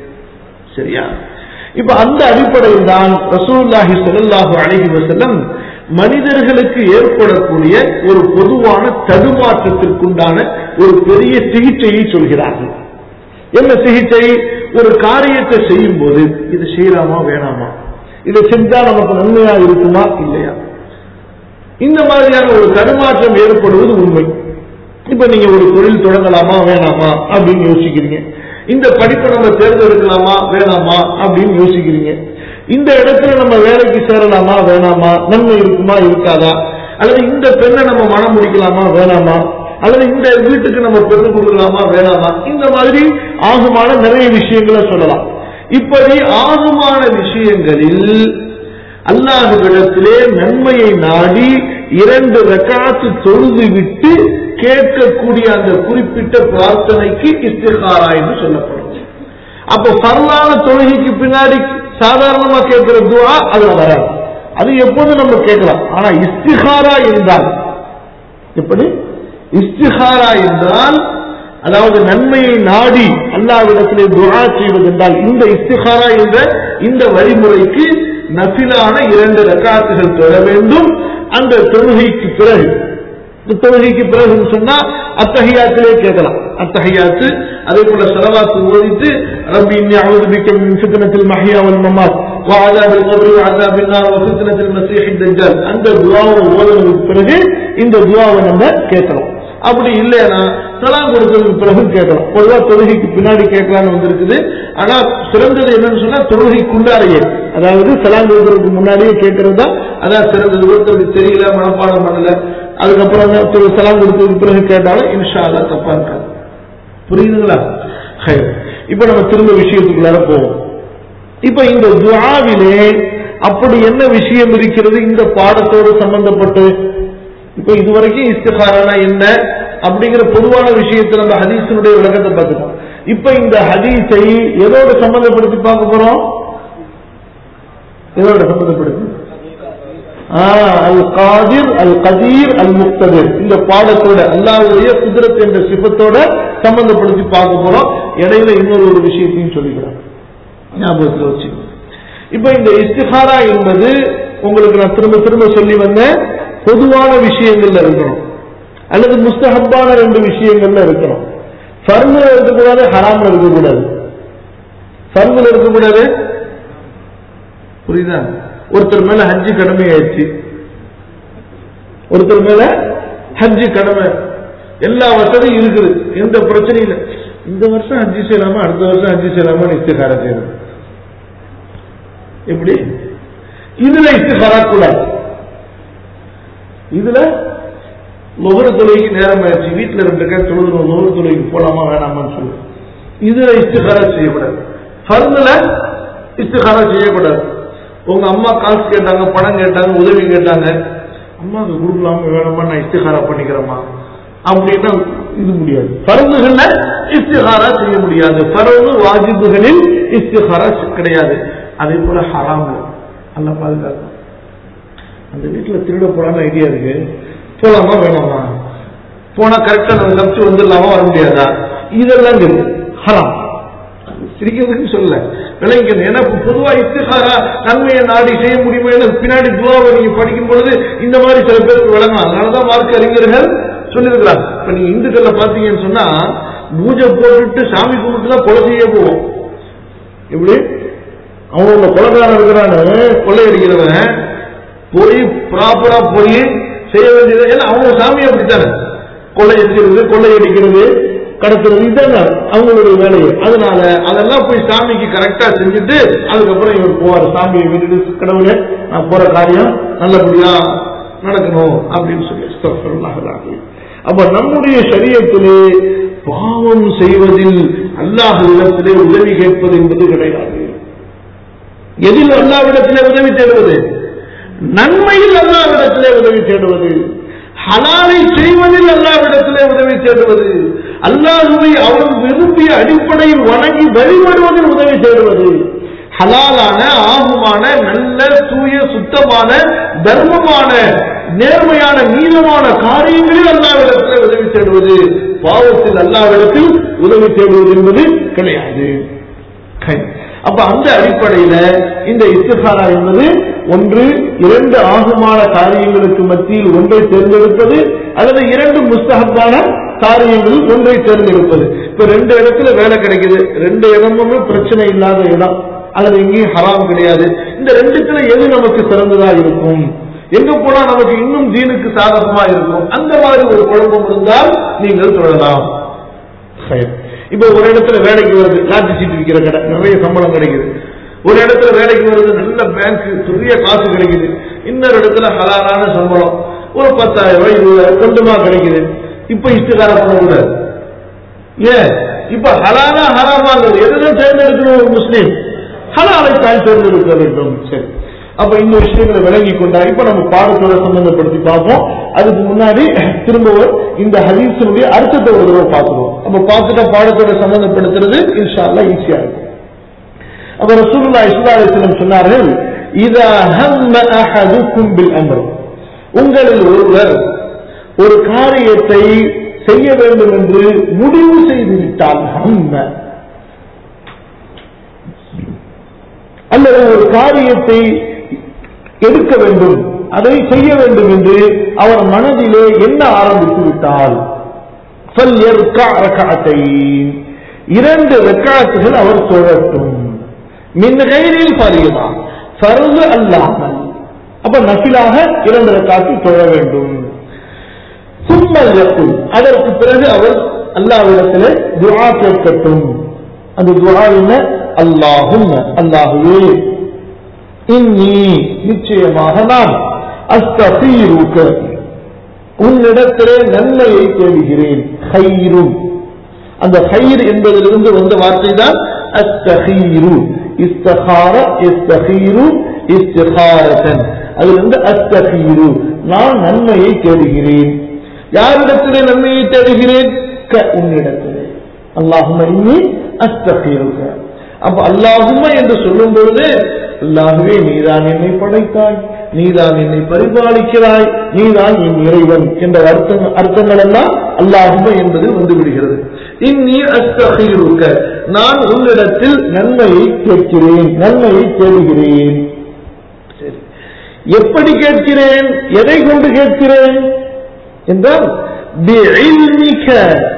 சரியா இப்ப அந்த அடிப்படையில் தான் ரசூல்லாஹி ஸல்லல்லாஹு அலைஹி வஸல்லம் மனிதர்களுக்கு ஏற்படக்கூடிய ஒரு பொதுவான தடுமாற்றத்திற்குண்டான ஒரு பெரிய சிகிச்சையை சொல்கிறார்கள் என்ன சிகிச்சை ஒரு காரியத்தை செய்யும் போது இது செய்யலாமா வேணாமா இதை செஞ்சா நமக்கு நன்மையா இருக்குமா இல்லையா இந்த மாதிரியான ஒரு தடுமாற்றம் ஏற்படுவது உண்மை இப்ப நீங்க ஒரு தொழில் தொடங்கலாமா வேணாமா அப்படின்னு யோசிக்கிறீங்க இந்த படிப்பை நம்ம தேர்ந்தெடுக்கலாமா வேணாமா அப்படின்னு யோசிக்கிறீங்க இந்த இடத்துல நம்ம வேலைக்கு சேரலாமா வேணாமா நன்மை இருக்குமா இருக்காதா அல்லது இந்த பெண்ணை நம்ம மனம் முடிக்கலாமா வேணாமா அல்லது இந்த வீட்டுக்கு நம்ம பெண்ணு கொடுக்கலாமா வேணாமா இந்த மாதிரி ஆகுமான நிறைய விஷயங்களை சொல்லலாம் இப்படி ஆகுமான விஷயங்களில் அல்லாஹுவிடத்திலே நன்மையை நாடி இரண்டு ரக்காத்து தொழுது விட்டு கேட்கக்கூடிய அந்த குறிப்பிட்ட பிரார்த்தனைக்கு இஸ்திகாரா என்று சொல்லப்படும் அப்ப பரவான தொழுகைக்கு பின்னாடி சாதாரணமா கேட்கிற துவா அதுல வராது அது எப்போது நம்ம கேட்கலாம் ஆனா இஸ்திகாரா என்றால் எப்படி இஸ்திகாரா என்றால் அதாவது நன்மையை நாடி அல்லாவிடத்திலே துவா செய்வது என்றால் இந்த இஸ்திகாரா என்ற இந்த வழிமுறைக்கு நபிலான இரண்டு ரக்காத்துகள் தொழ வேண்டும் அந்த தொழுகைக்கு பிறகு இந்த தொழுகைக்கு பிறகு சொன்னா அத்தகையாத்திலே கேட்கலாம் அத்தகையாத்து அதே போல செலவாத்து ஓதித்து ரப்பி இன்னி அவுது பிக்க மின் ஃபித்னத்தில் மஹியா வல் மமாத் وعذاب القبر وعذاب النار وفتنة المسيح الدجال அந்த துவாவை ஓதுனதுக்கு பிறகு இந்த துவாவை நம்ம கேட்கலாம் அப்படி இல்லைன்னா சலாம் கொடுத்ததுக்கு பிறகு கேட்கலாம் பொதுவா தொழுகைக்கு பின்னாடி கேட்கலாம்னு வந்திருக்குது ஆனா சிறந்தது என்னன்னு சொன்னா தொழுகைக்குள்ளாரையே அதாவது சலாம் கொடுக்கறதுக்கு முன்னாடியே கேட்கறது தான் அதான் சிறந்தது ஒருத்தருக்கு தெரியல மனப்பாடம் பண்ணல அதுக்கப்புறம் தான் திரு சலாம் கொடுத்ததுக்கு பிறகு கேட்டாலும் இன்ஷா அல்லா தப்பா இருக்காது புரியுதுங்களா ஹைர். இப்ப நம்ம திரும்ப விஷயத்துக்குள்ளார போவோம் இப்ப இந்த துஆவிலே அப்படி என்ன விஷயம் இருக்கிறது இந்த பாடத்தோடு சம்பந்தப்பட்டு இப்ப இதுவரைக்கும் இஸ்திகாரனா என்ன அப்படிங்கிற பொதுவான விஷயத்தை நம்ம ஹதீஸினுடைய விளக்கத்தை பார்த்துட்டோம் இப்ப இந்த ஹதீஸை எதோட சம்பந்தப்படுத்தி பார்க்க போறோம் எதோட சம்பந்தப்படுத்தி அல் காதிர் அல் கதீர் அல் முக்ததிர் இந்த பாடத்தோட அல்லாவுடைய குதிரத் என்ற சிபத்தோட சம்பந்தப்படுத்தி பார்க்க போறோம் இடையில இன்னொரு ஒரு விஷயத்தையும் சொல்லிக்கிறோம் ஞாபகத்தில் வச்சு இப்ப இந்த இஸ்திகாரா என்பது உங்களுக்கு நான் திரும்ப திரும்ப சொல்லி வந்தேன் பொதுவான விஷயங்கள்ல இருக்கணும் அல்லது முஸ்தஹப்பான ரெண்டு விஷயங்கள்ல இருக்கணும் ஃபர்முல இருக்கக்கூடாது ஹராம்ல இருக்கக்கூடாது ஃபர்முல இருக்கக்கூடாது புரியுதா ஒருத்தர் மேல ஹஜ்ஜு கடமை ஆயிடுச்சு ஒருத்தர் மேல ஹஜ்ஜு கடமை எல்லா வசதியும் இருக்குது எந்த பிரச்சனையும் இல்லை இந்த வருஷம் ஹஜ்ஜி செய்யலாமா அடுத்த வருஷம் ஹஜ்ஜி செய்யலாமா இஸ்திகாரா செய்யணும் எப்படி இதுல இஸ்திகாரா கூடாது இதுல லொகர தொழுகைக்கு நேரம் ஆயிடுச்சு வீட்டுல ரெண்டு பேர் தொழுதுறோம் லொகர தொழுகைக்கு போலாமா வேணாமான்னு சொல்லு இதுல இஸ்திகாரா செய்யக்கூடாது ஃபர்துல இஸ்திகாரா செய்யக்கூடாது உங்க அம்மா காசு கேட்டாங்க பணம் கேட்டாங்க உதவி கேட்டாங்க அம்மாவுக்கு கொடுக்கலாமா வேணாமா நான் இஸ்திகாரா பண்ணிக்கிறேம்மா அப்படின்னா இது முடியாது பருந்துகள்ல இஸ்திகாரா செய்ய முடியாது பருவு வாஜிபுகளில் இஸ்திகாரா கிடையாது அதே போல ஹராம் அல்ல பாதுகாக்கும் அந்த வீட்டுல திருட போலான்னு ஐடியா இருக்கு போலாமா வேணாமா போனா கரெக்டா நம்ம தப்பிச்சு வந்துடலாமா வர முடியாதா இதெல்லாம் இருக்கு ஹராம் சிரிக்கிறதுக்கு சொல்ல விளங்கிக்கணும் ஏன்னா இப்ப பொதுவா இஸ்திகாரா நன்மையை நாடி செய்ய முடியுமே பின்னாடி துவாவை நீங்க படிக்கும் பொழுது இந்த மாதிரி சில பேருக்கு விளங்கலாம் அதனாலதான் மார்க்க அறிஞர்கள் சொல்லியிருக்கிறாங்க இப்ப நீங்க இந்துக்கள்ல பாத்தீங்கன்னு சொன்னா பூஜை போட்டுட்டு சாமி கும்பிட்டு தான் கொலை செய்ய போவோம் எப்படி அவனோட கொலைக்காரன் இருக்கிறான்னு கொள்ளையடிக்கிறவன் போய் ப்ராப்பரா போய் செய்ய வேண்டியது ஏன்னா அவங்க சாமி அப்படித்தானே கொள்ளையடிக்கிறது கொள்ளையடிக்கிறது கடத்துறது இதுதாங்க அவங்களுடைய வேலையை அதனால அதெல்லாம் போய் சாமிக்கு கரெக்டா செஞ்சுட்டு அதுக்கப்புறம் இவர் போவார் சாமியை விட்டுட்டு கடவுளே நான் போற காரியம் நல்லபடியா நடக்கணும் அப்படின்னு சொல்லி அஸ்தக்ஃபிருல்லாஹ் அல்-அலீம். அப்ப நம்முடைய சரியத்திலே பாவம் செய்வதில் அல்லாஹ்விடத்திலே உதவி கேட்பது என்பது கிடையாது எதில் அல்லாவிடத்திலே உதவி தேடுவது நன்மையில் அல்லாவிடத்திலே உதவி தேடுவது ஹலாலை செய்வதில் அல்லாவிடத்திலே உதவி தேடுவது அல்லாஹுவை அவன் விரும்பிய அடிப்படையில் வணங்கி வழிபடுவதில் உதவி தேடுவது ஹலாலான ஆகுமான நல்ல தூய சுத்தமான தர்மமான நேர்மையான நீளமான காரியங்களில் அல்லாவிடத்தில் உதவி தேடுவது பாவத்தில் அல்லாவிடத்தில் உதவி தேடுவது என்பது கிடையாது கை. அப்ப அந்த அடிப்படையில இந்த இஸ்திகாரா என்பது ஒன்று இரண்டு ஆகுமான காரியங்களுக்கு மத்தியில் ஒன்றை தேர்ந்தெடுப்பது அல்லது இரண்டு முஸ்தகப்பான காரியங்களில் ஒன்றை தேர்ந்தெடுப்பது இப்ப ரெண்டு இடத்துல வேலை கிடைக்குது ரெண்டு இடமுமே பிரச்சனை இல்லாத இடம் அல்லது எங்கேயும் ஹராம் கிடையாது இந்த ரெண்டுத்துல எது நமக்கு சிறந்ததா இருக்கும் எங்க போனா நமக்கு இன்னும் தீனுக்கு சாதகமா இருக்கும் அந்த மாதிரி ஒரு குழப்பம் இருந்தால் நீங்கள் சொல்லலாம் சரி. இப்ப ஒரு இடத்துல வேலைக்கு வருது லாட்சி சீட் விற்கிற கடை நிறைய சம்பளம் கிடைக்குது ஒரு இடத்துல வேலைக்கு வருது நல்ல பேங்க் பெரிய காசு கிடைக்குது இன்னொரு இடத்துல ஹலாலான சம்பளம் ஒரு பத்தாயிரம் ரூபாய் இருபதாயிரம் கொஞ்சமா கிடைக்குது இப்ப இஷ்டகார பண்ணக்கூடாது ஏன் இப்ப ஹலாலா ஹராமாங்கிறது எதுதான் தேர்ந்தெடுக்கணும் ஒரு முஸ்லீம் ஹலாலை தான் தேர்ந்தெடுக்க வேண்டும் சரி அப்ப இந்த விஷயங்களை விளங்கி கொண்டா இப்ப நம்ம பாடத்தோட சம்பந்தப்படுத்தி பார்ப்போம் அதுக்கு முன்னாடி திரும்பவும் இந்த ஹதீஸனுடைய அர்த்தத்தை ஒரு தடவை பார்க்கணும் அப்ப பார்த்துட்டா பாடத்தோட சம்பந்தப்படுத்துறது இன்ஷா அல்லாஹ் ஈஸியா இருக்கும் அப்ப ரசூலுல்லா இஸ்லாலிஸ்லம் சொன்னார்கள் இதா ஹம்ம அஹதுக்கும் பில் அம்ர் உங்களில் ஒருவர் ஒரு காரியத்தை செய்ய வேண்டும் என்று முடிவு செய்து விட்டால் ஹம்ம அல்லது ஒரு காரியத்தை எடுக்க வேண்டும் அதை செய்ய வேண்டும் என்று அவர் மனதிலே என்ன ஆரம்பித்து விட்டால் فَلْيَرْكَعْ رَكَعَتَيْنِ இரண்டு ரெக்காத்துகள் அவர் தொழட்டும் மின் கைரில் பரியுமா பருது அல்லாமல் அப்ப நசிலாக இரண்டு ரெக்காத்து தொழ வேண்டும் சும்மல் யக்குல் அதற்கு பிறகு அவர் அல்லாவிடத்திலே துஆ கேட்கட்டும் அந்த துஆ என்ன அல்லாஹும் அல்லாஹுவே இன்னி நிச்சயமாக நான் அஸ்தீருக்க உன்னிடத்திலே நன்மையை தேடுகிறேன் ஹைரும் அந்த ஹைர் என்பதிலிருந்து வந்த வார்த்தை தான் அஸ்தஹீரு இஸ்தகார இஸ்தஹீரு இஸ்திகாரத்தன் அதிலிருந்து அஸ்தஹீரு நான் நன்மையை தேடுகிறேன் யாரிடத்திலே நன்மையை தேடுகிறேன் க உன்னிடத்திலே அல்லாஹும இன்னி அஸ்தஹீருக்க அப்ப அல்லாஹும என்று சொல்லும் பொழுது அல்லாஹுவே நீதான் என்னை படைத்தாய் நீதான் என்னை பரிபாலிக்கிறாய் நீதான் என் இறைவன் என்ற அர்த்தம் அர்த்தங்கள் எல்லாம் அல்லாஹும என்பதில் வந்து விடுகிறது இன்னி அஸ்தகிருக்க நான் உன்னிடத்தில் நன்மையை கேட்கிறேன் நன்மையை தேடுகிறேன் சரி. எப்படி கேட்கிறேன் எதை கொண்டு கேட்கிறேன் என்றால் பிஇல்மிக,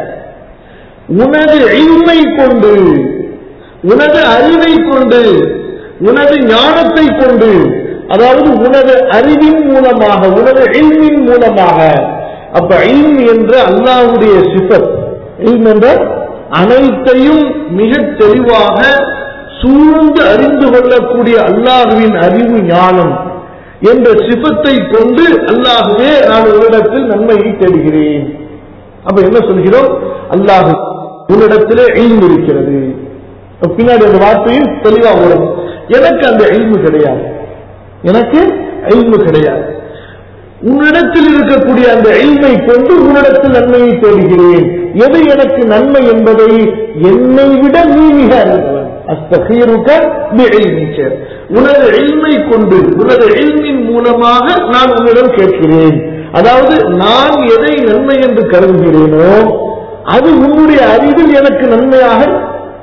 உனது இல்மை கொண்டு உனது அறிவை கொண்டு உனது ஞானத்தை கொண்டு அதாவது உனது அறிவின் மூலமாக உனது இல்மின் மூலமாக அப்ப இல்ம் என்ற அல்லாஹ்வுடைய சிபத் இல்ம் என்ற அனைத்தையும் மிக தெளிவாக சூழ்ந்து அறிந்து கொள்ளக்கூடிய அல்லாஹுவின் அறிவு ஞானம் என்ற சிபத்தை கொண்டு அல்லாஹுவே நான் உன்னிடத்தில் நன்மையை தேடுகிறேன் அப்ப என்ன சொல்கிறோம் அல்லாஹு உன்னிடத்திலே இல்ம் இருக்கிறது அப்ப பின்னாடி அந்த வார்த்தையும் தெளிவா வரும் எனக்கு அந்த இல்மு கிடையாது எனக்கு இல்மு கிடையாது உன்னிடத்தில் இருக்கக்கூடிய அந்த இல்மை கொண்டு உன்னிடத்தில் நன்மையை தேடுகிறேன் எது எனக்கு நன்மை என்பதை என்னை விட நீ மிக அறிந்தவன் அஸ்தகீருக்க பிஇல்மிக்க. உனது இல்மை கொண்டு உனது இல்மின் மூலமாக நான் உன்னிடம் கேட்கிறேன் அதாவது நான் எதை நன்மை என்று கருதுகிறேனோ அது உன்னுடைய அறிவில் எனக்கு நன்மையாக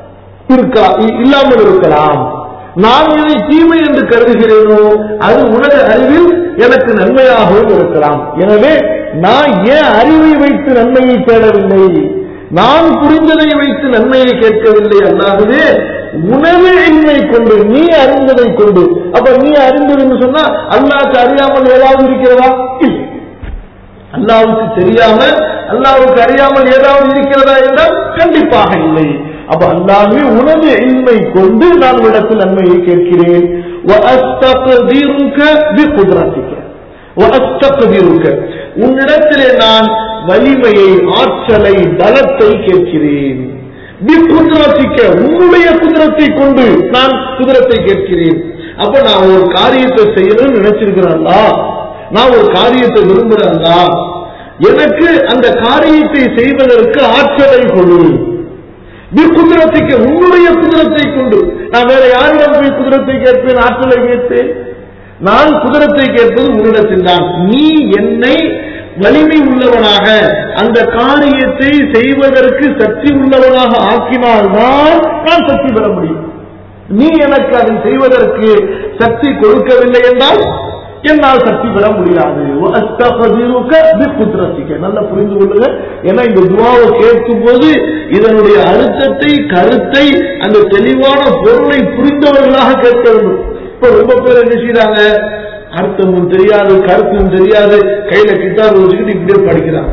இருக்கலாம் இ- இல்லாமல் இருக்கலாம் நான் எதை தீமை என்று கருதுகிறேனோ அது உலக அறிவில் எனக்கு நன்மையாகவும் இருக்கலாம் எனவே நான் ஏன் அறிவை வைத்து நன்மையை தேடவில்லை நான் புரிந்ததை வைத்து நன்மையை கேட்கவில்லை அல்லாகவே உணவு இன்மை கொண்டு நீ அறிந்ததை கொண்டு அப்ப நீ அறிந்ததுன்னு சொன்னா அல்லாஹ்க்கு அறியாமல் ஏதாவது இருக்கிறதா இல்லை அல்லாவுக்கு தெரியாம அல்லாவுக்கு அறியாமல் ஏதாவது இருக்கிறதா என்றால் கண்டிப்பாக இல்லை அப்ப அல்லாஹ்வே உனது இன்மை கொண்டு நான் உனக்கு நன்மையை கேட்கிறேன் وَأَسْتَقْدِرُكَ بِقُدْرَتِكَ وَأَسْتَقْدِرُكَ உன்னிடத்திலே நான் வலிமையை ஆற்றலை பலத்தை கேட்கிறேன் பிகுதிரத்திக்க உன்னுடைய குதிரத்தை கொண்டு நான் குதிரத்தை கேட்கிறேன் அப்ப நான் ஒரு காரியத்தை செய்யணும்னு நினைச்சிருக்கிறேன்டா நான் ஒரு காரியத்தை விரும்புறேன்டா எனக்கு அந்த காரியத்தை செய்வதற்கு ஆற்றலை கொடு குதிரத்தைக்கு உன்னுடைய குதிரத்தை கொண்டு நான் வேற யாரிடம் போய் குதிரத்தை கேட்பேன் ஆற்றலை கேட்பேன் நான் குதிரத்தை கேட்பது உன்னிடத்தில் தான் நீ என்னை வலிமை உள்ளவனாக அந்த காரியத்தை செய்வதற்கு சக்தி உள்ளவனாக ஆக்கினால்தான் நான் சக்தி பெற முடியும் நீ எனக்கு அதை செய்வதற்கு சக்தி கொடுக்கவில்லை என்றால் என்னால் சக்தி பெற முடியாது وَأَسْتَقْدِرُكَ بِقُدْرَتِكَ. நல்லா புரிந்து கொள்ளுங்க ஏன்னா இந்த துவாவை கேட்கும் போது இதனுடைய அர்த்தத்தை கருத்தை அந்த தெளிவான பொருளை புரிந்தவர்களாக கேட்க வேண்டும் இப்ப ரொம்ப பேர் என்ன செய்யறாங்க அர்த்தமும் தெரியாது கருத்தும் தெரியாது கையில கிட்டார் வச்சுக்கிட்டு இப்படியே படிக்கிறாங்க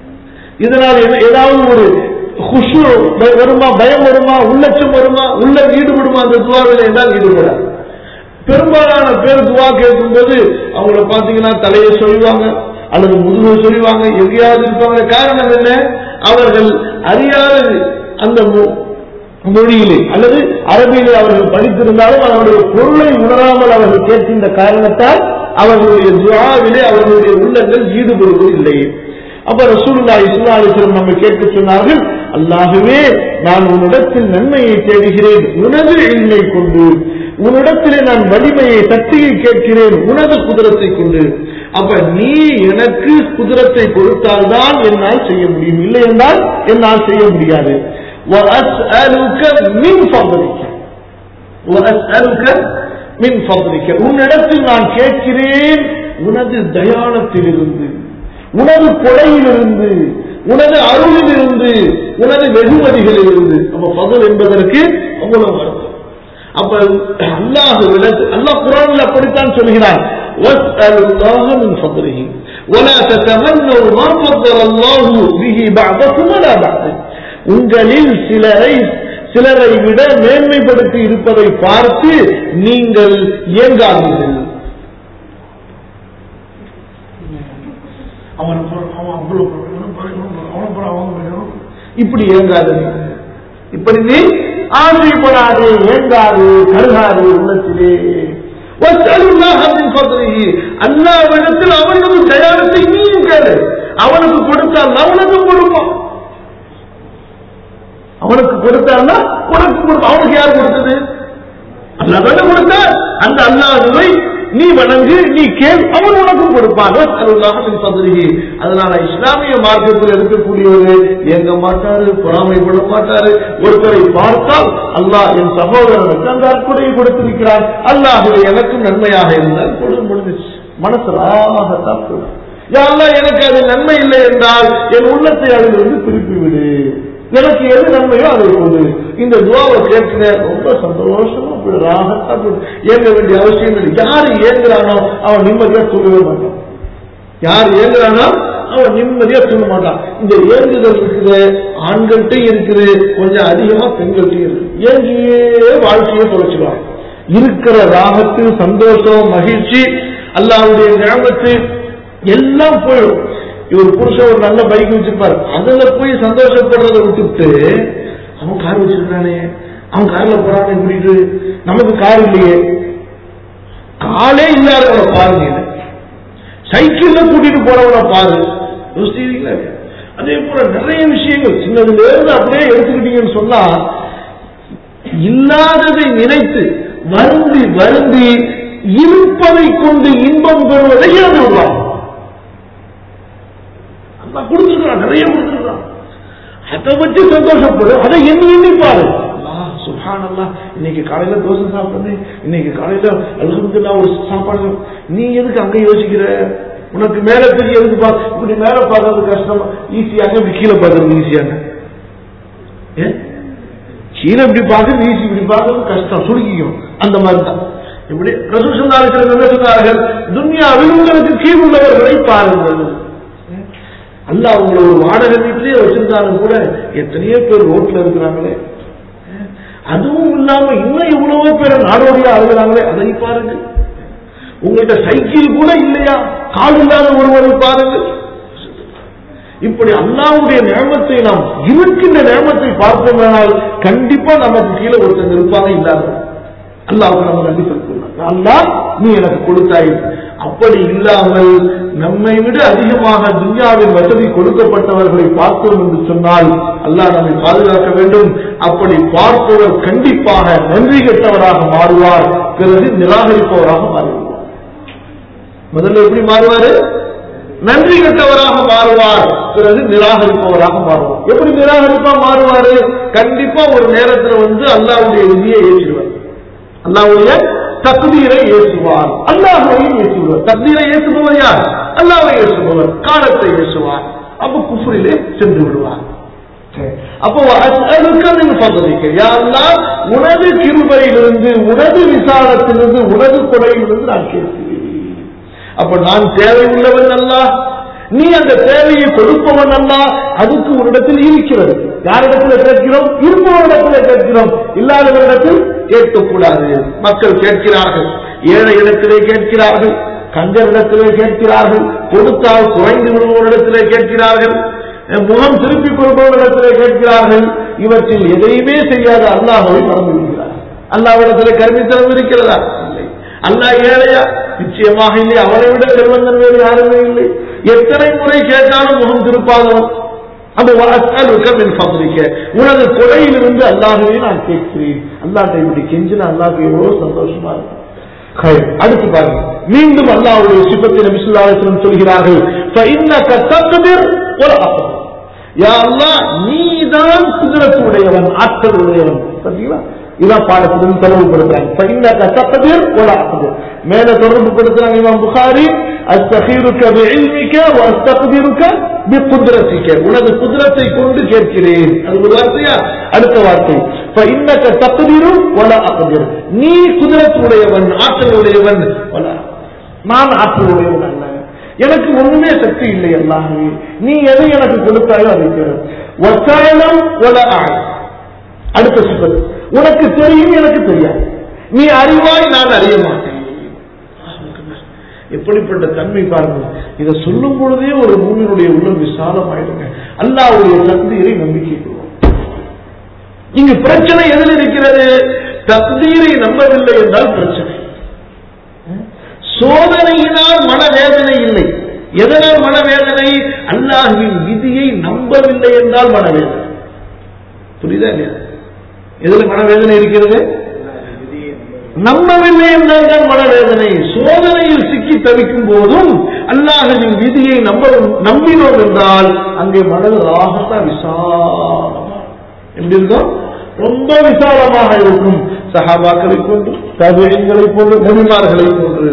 இதனால் என்ன- ஏதாவது ஒரு குஷு வருமா பயம் வருமா உள்ளச்சம் வருமா உள்ள ஈடுபடுமா அந்த துவாவில் என்றால் ஈடுபடாது பெரும்பாலான பேர் துவா கேட்கும்போது அவங்கள பாத்தீங்கன்னா தலையை சொல்லுவாங்க அல்லது முதுகை சொல்லுவாங்க எங்கேயாவது இருப்பாங்க காரணம் என்ன அவர்கள் அறியாத அந்த மொ- மொழியிலே அல்லது அரபியிலே அவர்கள் படித்திருந்தாலும் அதனுடைய பொருளை உணராமல் அவர்கள் கேட்கின்ற காரணத்தால் அவர்களுடைய துவாவிலே அவர்களுடைய உள்ளங்கள் ஈடுபடுவதில்லை அப்ப ரசூலுல்லாஹி ஸல்லல்லாஹு அலைஹி வஸல்லம் நம்ம கேட்க சொன்னார்கள் அல்லாஹ்வே நான் உன்னிடத்தில் நன்மையை தேடுகிறேன் உனது எண்ணை கொண்டு உன்னிடத்திலே நான் வலிமையை சக்தியை கேட்கிறேன் உனது குதிரத்தை கொண்டு அப்ப நீ எனக்கு குதிரத்தை கொடுத்தால்தான் என்னால் செய்ய முடியும் இல்லை என்றால் என்னால் செய்ய முடியாது وَأَسْأَلُكَ مِنْ فَضْلِكَ وَأَسْأَلُكَ مِنْ فَضْلِكَ உன்னிடத்தில் நான் கேட்கிறேன் உனது தயாளத்திலிருந்து உனது கொடையிலிருந்து உனது அருளிலிருந்து உனது வெகுமதிகளிலிருந்து அப்ப பகல் என்பதற்கு அவ்வளவு அர்த்தம் அப்ப அல்லாஹ் அல்லாஹ் குரான்ல அப்படித்தான் சொல்கிறான் وَاسْأَلُوا اللَّهَ مِنْ فَضْلِهِ وَلَا تَتَمَنَّوْا مَا فَضَّلَ اللَّهُ بِهِ بَعْضَكُمْ عَلَى بَعْضٍ உங்களில் சிலரை சிலரை விட மேன்மைப்படுத்தி இருப்பதை பார்த்து நீங்கள் இயங்காதீர்கள் அவன் அப்புறம் அவன் அவ்வளவு இவனும் பாரு, இவனும் பாரு, அவனும் பாரு, அவனும் பாரு, இவனும் பாரு. இப்படி இயங்காது இப்படி நீ ஆசைப்படாது ஏங்காது கருகாது உள்ளத்திலே அல்லாவிடத்தில் அவனது தயாரத்தை நீயும் கேளு அவனுக்கு கொடுத்தால் அவனுக்கு கொடுப்பான் அவனுக்கு கொடுத்தான்னா உனக்கு கொடுப்பான் அவனுக்கு யார் கொடுத்தது அல்லாஹ் தானே கொடுத்தார் அந்த அல்லாஹுவை நீ வணங்கு நீ கேள் அவன் உனக்கு கொடுப்பான் வஸ்அலுல்லாஹ மின் ஃபத்லிஹி. அதனால இஸ்லாமிய மார்க்கத்தில் இருக்கக்கூடியவர் ஏங்க மாட்டாரு பொறாமைப்பட மாட்டாரு ஒருத்தரை பார்த்தால் அல்லாஹ் என் சகோதரனுக்கு அந்த அற்புதையை கொடுத்திருக்கிறான் அல்லாஹுவை எனக்கும் நன்மையாக இருந்தால் கொடு முடிஞ்சிச்சு மனசு ராகத்தான் போடும் யா அல்லாஹ் எனக்கு அது நன்மை இல்லை என்றால் என் உள்ளத்தை அதிலிருந்து திருப்பி விடு எனக்கு எது நன்மையோ அதை கொண்டு இந்த துவாவை கேட்கிற ரொம்ப சந்தோஷமா அப்படி ராகத்தா அப்படி ஏங்க வேண்டிய அவசியம் இல்லை யாரு ஏங்குறானோ அவன் நிம்மதியா தூங்கவே மாட்டான் யார் ஏங்குறானோ அவன் நிம்மதியா தூங்க மாட்டான் இந்த ஏங்குதல் இருக்குது ஆண்கள்கிட்டையும் இருக்குது கொஞ்சம் அதிகமா பெண்கள்கிட்டையும் இருக்கு ஏங்கியே வாழ்க்கையை தொலைச்சுக்கலாம் இருக்கிற ராகத்து சந்தோஷம் மகிழ்ச்சி அல்லாவுடைய ஞாபகத்து எல்லாம் போயிடும் இவர் புருஷன் ஒரு நல்ல பைக் வச்சிருப்பாரு அதுல போய் சந்தோஷப்படுறதை விட்டுட்டு அவன் கார் வச்சிருக்கானே அவன் கார்ல போறானே கூட்டிட்டு நமக்கு கார் இல்லையே காலே இல்லாதவனை பாருங்க இது. சைக்கிள்ல கூட்டிட்டு போறவனை பாரு யோசிக்கிறீங்களா அதே போல நிறைய விஷயங்கள் சின்னதுல இருந்து அப்படியே எடுத்துக்கிட்டீங்கன்னு சொன்னா இல்லாததை நினைத்து வருந்தி வருந்தி இருப்பதை கொண்டு இன்பம் பெறுவதை இழந்து விடுவாங்க அல்லாஹ் கொடுத்திருக்கிறான் நிறைய கொடுத்திருக்கிறான் அதை வச்சு சந்தோஷப்படு அதை எண்ணி எண்ணி பாரு அல்லாஹ் சுப்ஹானல்லாஹ் இன்னைக்கு காலையில தோசை சாப்பிட்டேன் இன்னைக்கு காலையில அல்ஹம்துலில்லாஹ் ஒரு சாப்பாடு நீ எதுக்கு அங்க யோசிக்கிற உனக்கு மேல தெரிய எதுக்கு பா இப்படி மேல பார்க்கறது கஷ்டம் ஈஸியாக இப்படி கீழே பார்க்கறது ஈஸியாக ஏன் கீழே இப்படி பார்க்கறது ஈஸி இப்படி பார்க்கறது கஷ்டம் சுருக்கிக்கும் அந்த மாதிரி தான் இப்படி ரசூல் சொன்னார்கள் என்ன சொன்னார்கள் துன்யாவில் உங்களுக்கு கீழ் உள்ளவர்களை பாருங்கள் அல்லாஹ் அவங்களை ஒரு வாடகை வீட்டிலேயே வச்சிருந்தாலும் கூட எத்தனையோ பேர் ரோட்ல இருக்கிறாங்களே அதுவும் இல்லாம இன்னும் எவ்வளவோ பேர் நாடோடியா அழுகிறாங்களே அதை பாருங்க உங்கள்கிட்ட சைக்கிள் கூட இல்லையா கால் இல்லாத ஒருவரை பாருங்கள் இப்படி அல்லாவுடைய நேமத்தை நாம் இருக்கின்ற நேமத்தை பார்ப்போமானால் கண்டிப்பா நமக்கு கீழே ஒருத்தங்க இருப்பாங்க இல்லாத அல்லாவுக்கு நம்ம நன்றி செலுத்தலாம் அல்லாஹ் நீ எனக்கு கொடுத்தாய் அப்படி இல்லாமல் நம்மை விட அதிகமாக துன்யாவின் வசதி கொடுக்கப்பட்டவர்களை பார்த்தோம் என்று சொன்னால் அல்லாஹ் நம்மை பாதுகாக்க வேண்டும் அப்படி பார்ப்பவர் கண்டிப்பாக நன்றி கெட்டவராக மாறுவார் பிறகு நிராகரிப்பவராக மாறுவார் முதல்ல எப்படி மாறுவாரு நன்றி கெட்டவராக மாறுவார் பிறகு நிராகரிப்பவராக மாறுவார் எப்படி நிராகரிப்பா மாறுவாரு கண்டிப்பா ஒரு நேரத்துல வந்து அல்லாவுடைய விதியை ஏற்றிடுவார் அல்லாவுடைய தக்தீரை ஏற்றுவார் அல்லாஹையும் ஏற்றுவார் தக்தீரை ஏற்றுபவர் யார் அல்லாவை ஏற்றுபவர் காலத்தை ஏற்றுவார் அப்ப குஃபுரிலே சென்று விடுவார் அப்போ பகுதிக்கு யாரெல்லாம் உனது கிருபையிலிருந்து உனது விசாலத்திலிருந்து உனது கொடையிலிருந்து நான் கேட்கிறேன் அப்ப நான் தேவை உள்ளவன் அல்ல நீ அந்த தேவையை கொடுப்பவன் அல்ல அதுக்கு ஒரு இடத்தில் இருக்கிறது யாரிடத்துல கேட்கிறோம் இருப்பவரிடத்துல கேட்கிறோம் இல்லாதவரிடத்தில் கேட்கக்கூடாது மக்கள் கேட்கிறார்கள் ஏழை இடத்திலே கேட்கிறார்கள் கஞ்சரிடத்திலே கேட்கிறார்கள் கொடுத்தால் குறைந்து விடுவோரிடத்திலே கேட்கிறார்கள் முகம் திருப்பிக் கொள்பவரிடத்திலே கேட்கிறார்கள் இவற்றில் எதையுமே செய்யாத அல்லாஹவை மறந்து விடுகிறார்கள் அல்லாவிடத்திலே கருமித்தனம் இருக்கிறதா இல்லை அல்லாஹ் ஏழையா நிச்சயமாக இல்லை அவனை விட செல்வந்தன் வேறு யாருமே இல்லை எத்தனை முறை கேட்டாலும் முகம் திருப்பாதவன் அந்த மின் பகுதிக்க உனது கொடையிலிருந்து அல்லாகவே நான் கேட்கிறேன் அல்லாட்டை இப்படி கெஞ்சின அல்லாஹ் எவ்வளவு சந்தோஷமா இருக்கும் அடுத்து பாருங்க மீண்டும் அல்லாவுடைய சிப்பத்தை நபிசுல்லாசனம் சொல்கிறார்கள் யா அல்லா நீதான் குதிரத்து உடையவன் ஆற்றல் உடையவன் பார்த்தீங்களா இதான் பாடத்திலும் தொடர்புபடுத்துறாங்க மேல தொடர்பு படுத்துறாங்க இமாம் புகாரி அஸ்தகீருக்க பிஇல்மிக வஅஸ்தக்பிருக்க பிகுத்ரத்திக உனது குதிரத்தை கொண்டு கேட்கிறேன் அது ஒரு வார்த்தையா அடுத்த வார்த்தை فإنك تقدر ولا أقدر நீ குதிரத்து உடையவன் ஆற்றல் உடையவன் ولا நான் ஆற்றல் உடையவன் அல்ல எனக்கு ஒண்ணுமே சக்தி இல்லை எல்லாமே நீ எதை எனக்கு கொடுத்தாயோ அதை வசாலம் அடுத்த சிப்பல் உனக்கு தெரியும் எனக்கு தெரியாது நீ அறிவாய் நான் அறிய மாட்டேன் எப்படிப்பட்ட தன்மை பாருங்க இதை சொல்லும் பொழுதே ஒரு மூவினுடைய உள்ளம் விசாலம் ஆயிடுங்க அல்லாவுடைய தக்தீரை நம்பிக்கை கொள்வோம் இங்கு பிரச்சனை எதில் இருக்கிறது தக்தீரை நம்பவில்லை என்றால் பிரச்சனை சோதனையினால் மனவேதனை இல்லை எதனால் மனவேதனை அல்லாஹுவின் விதியை நம்பவில்லை என்றால் மனவேதனை புரியுதா இல்லையா எதுல மனவேதனை இருக்கிறது நம்பவில்லை என்றால் தான் மனவேதனை சோதனையில் சிக்கி தவிக்கும் போதும் அல்லாஹின் விதியை நம்ப நம்பினோம் என்றால் அங்கே மனது ஆகத்தான் விசாலமா எப்படி இருக்கும் ரொம்ப விசாலமாக இருக்கும் சஹாபாக்களை போன்று தபிகளை போன்று நபிமார்களை போன்று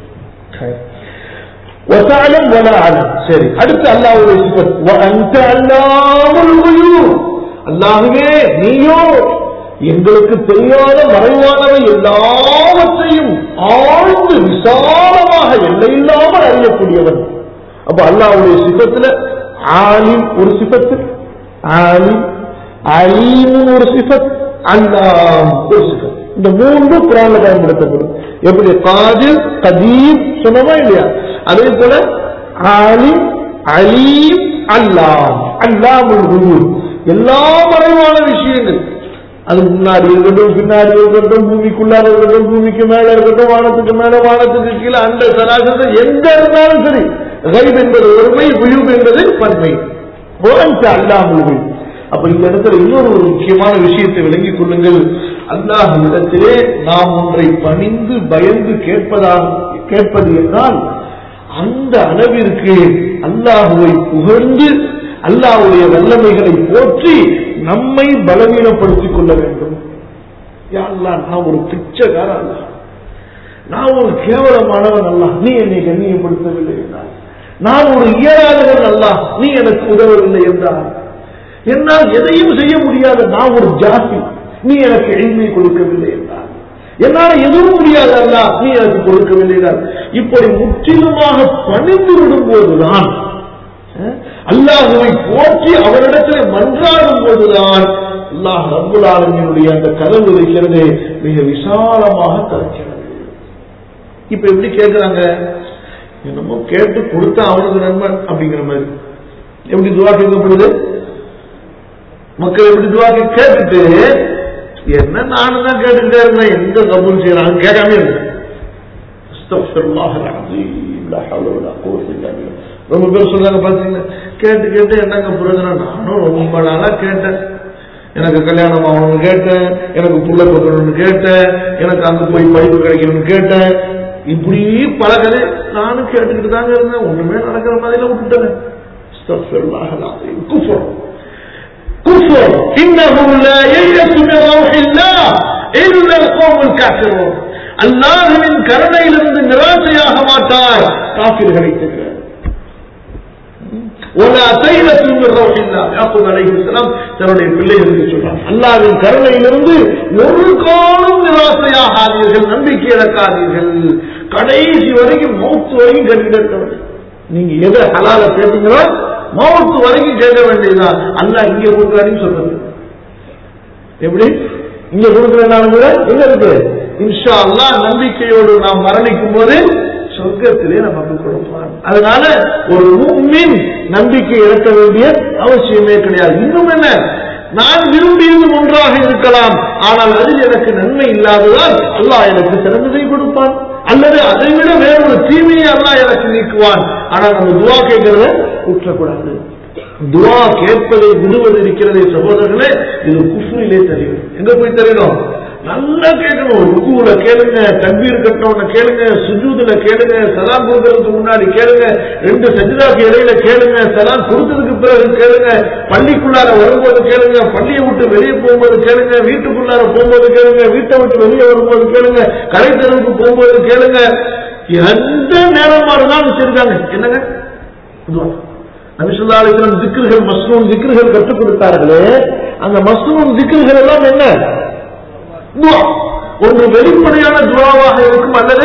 وتعلم ولا علم சரி அடுத்து அல்லாஹ்வுடைய சிஃபத் وانت علام الغيوب அல்லாஹ்வே நீயோ எங்களுக்கு தெரியாத மறைவானவை எல்லாவற்றையும் ஆழ்ந்து விசாலமாக எல்லையில்லாமல் அறியக்கூடியவன் அப்ப அல்லாஹ்வுடைய சிஃபத்துல ஆலிம் ஒரு சிஃபத்து ஆலிம் அலீம் ஒரு சிஃபத் அல்லாம் ஒரு சிஃபத் இந்த மூன்று குரான்ல பயன்படுத்தப்படும் எப்படி காதில் கதீர் சொன்னமா இல்லையா அதே போல ஆலிம் அலீம் அல்லாம் அல்லாமுல் குரு எல்லா மறைவான விஷயங்கள் அது முன்னாடி இருக்கட்டும் பின்னாடி இருக்கட்டும் பூமிக்குள்ளார இருக்கட்டும் பூமிக்கு மேல இருக்கட்டும் வானத்துக்கு மேல வானத்துக்கு கீழே அந்த சராசரி எங்க இருந்தாலும் சரி கைப் என்பது ஒருமை விழிவு என்பது பன்மை அல்லாமல் அப்ப இந்த இடத்துல இன்னொரு ஒரு முக்கியமான விஷயத்தை விளங்கிக் கொள்ளுங்கள் அல்லாஹிடத்திலே நாம் ஒன்றை பணிந்து பயந்து கேட்பதாக கேட்பது என்றால் அந்த அளவிற்கு அல்லாஹுவை புகழ்ந்து அல்லாஹுடைய வல்லமைகளை போற்றி நம்மை பலவீனப்படுத்திக் கொள்ள வேண்டும் யா அல்லாஹ் நான் ஒரு பிச்சைக்கார அல்ல நான் ஒரு கேவலமானவன் அல்ல நீ என்னை கண்ணியப்படுத்தவில்லை என்றார் நான் ஒரு இயலாதவன் அல்ல நீ எனக்கு உதவவில்லை என்றார் என்னால் எதையும் செய்ய முடியாத நான் ஒரு ஜாதி நீ எனக்கு எளிமை கொடுக்கவில்லை என்றார் என்னால எதுவும் முடியாது அல்ல நீ எனக்கு கொடுக்கவில்லை என்றார் இப்படி முற்றிலுமாக பணிந்து விடும் போதுதான் அஹ், அல்லாஹுவை போற்றி அவரிடத்தில் மன்றாடும் போதுதான் அல்லாஹ் ரப்புல் ஆலமீனுடைய அந்த கதவு இருக்கிறது மிக விசாலமாக திறக்கிறது இப்ப எப்படி கேட்கிறாங்க என்னமோ கேட்டு கொடுத்தா அவனுக்கு நன்மை அப்படிங்கிற மாதிரி எப்படி துவா கேட்கப்படுது மக்கள் எப்படி துவா கே- கேட்டுட்டு என்ன நானும் தான் கேட்டுக்கிட்டே இருந்தேன் எந்த கபூல் செய்யறாங்க கேட்காம இருந்தேன் அஸ்தக்ஃபிருல்லாஹ் அல்-அஸீம், லா ஹவ்ல வலா குவத்த இல்லா பில்லாஹ். ரொம்ப பேர் சொல்றாங்க பாத்தீங்கன்னா கேட்டு கேட்டு என்னங்க பிரயோஜனம் நானும் ரொம்ப நாளா கேட்டேன் எனக்கு கல்யாணம் ஆகணும்னு கேட்டேன் எனக்கு புள்ள கொடுக்கணும்னு கேட்டேன் எனக்கு அங்க போய் படிப்பு கிடைக்கணும்னு கேட்டேன் இப்படி பல கதை நானும் கேட்டுக்கிட்டு தாங்க இருந்தேன் ஒண்ணுமே நடக்கிற மாதிரிலாம் விட்டுட்டேன் அஸ்தக்ஃபிருல்லாஹ் அல்-அஸீம். குஃப்ர் كفر إنه لا ييأس من روح الله إلا القوم الكافرون அல்லாஹுவின் கருணையிலிருந்து நிராசையாக மாட்டார் காபிர்களை தவிர ولا تيأس من روح الله யாக்கூப் அலைஹிஸ்ஸலாம் தன்னுடைய பிள்ளைகளுக்கு சொல்றார் அல்லாஹ்வின் கருணையிலிருந்து ஒரு காலம் நிராசையாகாதீர்கள் நம்பிக்கை இழக்காதீர்கள் கடைசி வரைக்கும் மௌத்து வரைக்கும் கட்டிட நீங்க எதை ஹலால கேட்டீங்களோ மௌத்து வரைக்கும் கேட்க வேண்டியதுதான் அல்லாஹ் இங்க கொடுக்குறாருன்னு சொல்றது எப்படி இங்க கொடுக்கிறனாலும் கூட எங்க இருக்கு இன்ஷா அல்லாஹ் நம்பிக்கையோடு நாம் மரணிக்கும் போது சொர்க்கத்திலே நமக்கு கொடுப்பான் அதனால ஒரு முக்மின் நம்பிக்கை இழக்க வேண்டிய அவசியமே கிடையாது இன்னும் என்ன நான் விரும்பியது ஒன்றாக இருக்கலாம் ஆனால் அதில் எனக்கு நன்மை இல்லாததால் அல்லாஹ் எனக்கு சிறந்ததை கொடுப்பான் அல்லது அதை விட வேறொரு தீமையை அல்லாஹ் எனக்கு நீக்குவான் ஆனால் நம்ம துவா கேட்கிறத விட்டுறக்கூடாது துவா கேட்பதை விடுவது இருக்கிறதே சகோதரர்களே இது குஃப்ரிலே தெரியும் எங்க போய் தெரியணும் நல்லா கேட்கணும் ருக்குல கேளுங்க தம்பீர் கட்டணவன கேளுங்க சுஜூதுல கேளுங்க சலாம் கொடுக்கறதுக்கு முன்னாடி கேளுங்க ரெண்டு சஜிதாக்கு இடையில கேளுங்க சலாம் கொடுத்ததுக்கு பிறகு கேளுங்க பள்ளிக்குள்ளார வரும்போது கேளுங்க பள்ளியை விட்டு வெளியே போகும்போது கேளுங்க வீட்டுக்குள்ளார போகும்போது கேளுங்க வீட்டை விட்டு வெளியே வரும்போது கேளுங்க கடை தெருவுக்கு போகும்போது கேளுங்க எந்த நேரமா இருந்தாலும் வச்சிருக்காங்க என்னங்க இதுவா நபிசுல்லா அலிஸ்லாம் திக்ருகள் மஸ்ரூன் திக்ருகள் கற்றுக் கொடுத்தார்களே அந்த மஸ்ரூன் திக்ருகள் எல்லாம் என்ன துவா ஒன்று வெளிப்படையான துவாவாக இருக்கும் அல்லது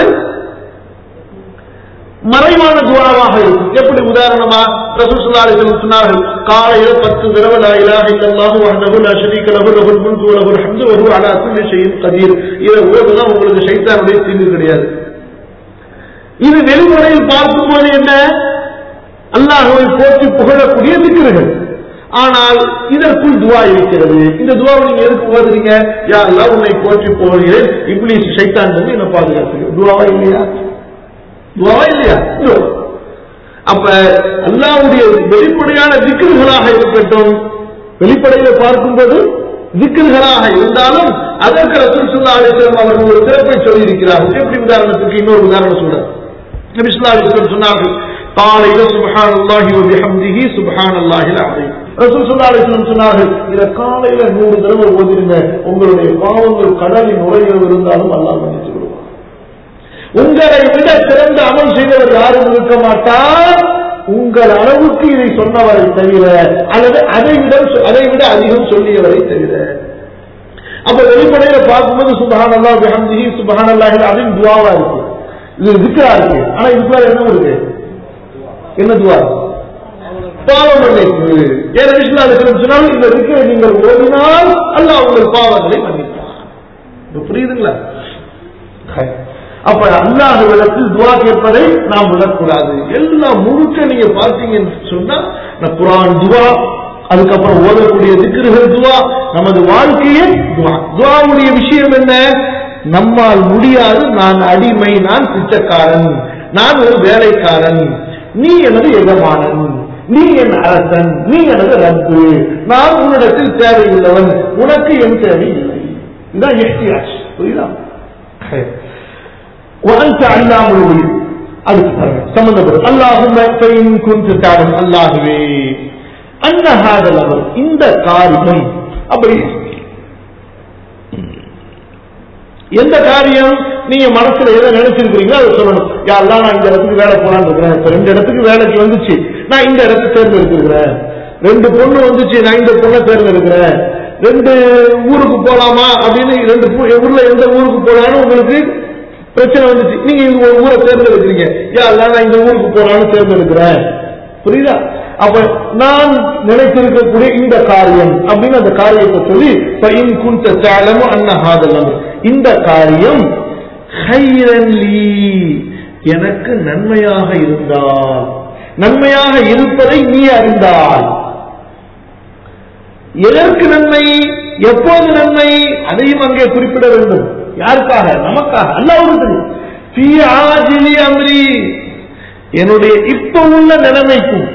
மறைவான துவாவாக இருக்கும் எப்படி உதாரணமா ரசூலுல்லாஹி அலைஹி வஸல்லம் சொன்னார்கள் காலையில பத்து தடவை லா இலாஹ இல்லல்லாஹு வஹ்தஹு லா ஷரீக லஹு லஹுல் முல்கு வ லஹுல் ஹம்து வ ஹுவ அலா குல்லி ஷைஇன் கதீர் இதை ஓதுனா உங்களுக்கு ஷைத்தானுடைய தீங்கு கிடையாது இது வெளிமுறையில் பார்க்கும்போது என்ன அல்லாஹுவை போற்றி புகழக்கூடிய திக்ருகள் ஆனால் இதற்குள் துவா இருக்கிறது இந்த துவாவை நீங்க எதுக்கு ஓதுறீங்க யா அல்லாஹ் உன்னை போற்றி போகிறேன் இப்ளீஸ் ஷைத்தான் வந்து என்ன பாதுகாத்து துவாவா இல்லையா துவாவா இல்லையா துவா. அப்ப அல்லாஹ்வுடைய வெளிப்படையான திக்ருகளாக இருக்கட்டும் வெளிப்படையில பார்க்கும்போது திக்ருகளாக இருந்தாலும் அதற்கு ரசூல் ஸல்லல்லாஹு அலைஹி வஸல்லம் அவர்கள் ஒரு சிறப்பை சொல்லி இருக்கிறார்கள் எப்படி உதாரணத்துக்கு இன்னொரு உதாரணம் சொல்றேன் நபி ஸல்லல்லாஹு அலைஹி வஸல்லம் சொன்னார்கள் காலையில சுப்ஹானல்லாஹி வ பிஹம்திஹி சுப்ஹானல்லாஹில் அஸீம் ரசூல் ஸல்லல்லாஹு அலைஹி வஸல்லம் சொன்னார்கள் இத காலையில 100 தடவை ஓதிருங்க உங்களுடைய பாவங்கள் கடலின் நுழைவு இருந்தாலும் அல்லாஹ் மன்னிச்சு விடுவான் உங்களை விட சிறந்த அமல் செய்தவர் யாரும் இருக்க மாட்டார் உங்கள் அளவுக்கு இதை சொன்னவரை தவிர அல்லது அதை விட அதை விட அதிகம் சொல்லியவரை தவிர அப்ப வெளிப்படையில பார்க்கும்போது சுபஹான் அல்லா பிஹம்திஹி சுபஹான் அல்லாஹில் அதுவும் துவாவா இருக்கு இது திக்ரா இருக்கு ஆனா இதுக்குள்ள என்ன இருக்கு என்ன துவா பாவம் மன்னிப்பு ஏன் நபிசுல்லா அலிஸ்லாம் சொன்னால் இந்த திக்கரை நீங்கள் ஓதினால் அல்லாஹ் உங்கள் பாவங்களை மன்னிப்பான் இப்ப புரியுதுங்களா அப்ப அல்லாஹுவிடத்தில் துவா கேட்பதை நாம் விடக்கூடாது எல்லாம் முழுக்க நீங்க பார்த்தீங்கன்னு சொன்னா இந்த குரான் துவா அதுக்கப்புறம் ஓதக்கூடிய திக்ருகள் துவா நமது வாழ்க்கையே துவா துவாவுடைய விஷயம் என்ன நம்மால் முடியாது நான் அடிமை நான் பிச்சைக்காரன் நான் ஒரு வேலைக்காரன் நீ எனது எஜமானன் நீ என் அரசன் நீ எனது ரப்பு நான் உன்னிடத்தில் தேவையுள்ளவன் உனக்கு என் தேவையில்லை இதுதான் எஸ்டியாச் புரியுதா وأنت علام الغيوب அதுக்கு பாருங்க சம்பந்தப்படும் அல்லாஹும் كنت تعلم அல்லாஹுவே அன்ன هذا الامر இந்த காரியம் அப்படி எந்த காரியம் நீங்க மனசுல எதை நினைச்சிருக்கிறீங்களோ அதை சொல்லணும் யாரெல்லாம் நான் இந்த இடத்துக்கு வேலை போலான்னு இருக்கிறேன் இப்ப ரெண்டு இடத்துக்கு வேலைக்கு வந்துச்சு நான் இந்த இடத்தை தேர்ந்தெடுத்திருக்கிறேன் ரெண்டு பொண்ணு வந்துச்சு நான் இந்த பொண்ணை தேர்ந்தெடுக்கிறேன் ரெண்டு ஊருக்கு போலாமா அப்படின்னு ரெண்டு பூ- ஊர்ல எந்த ஊருக்கு போலான்னு உங்களுக்கு பிரச்சனை வந்துச்சு நீங்க இந்த ஒரு ஊரை தேர்ந்தெடுக்கிறீங்க யாரெல்லாம் நான் இந்த ஊருக்கு போலான்னு தேர்ந்தெடுக்கிறேன் புரியுதா அப்ப நான் நினைத்திருக்கக்கூடிய இந்த காரியம் அப்படின்னு அந்த காரியத்தை சொல்லி "ஃபஇன் குன்த தஅலமு அன்ன ஹாதல் அம்ர்." இந்த காரியம் "ஹைரன் லீ", எனக்கு நன்மையாக இருந்தால் நன்மையாக இருப்பதை நீ அறிந்தால் எதற்கு நன்மை எப்போது நன்மை அதையும் அங்கே குறிப்பிட வேண்டும் யாருக்காக நமக்காக அல்லாவுக்கு தெரியும் "ஃபீ ஆஜிலி அம்ரி", என்னுடைய இப்ப உள்ள நிலைமைக்கும்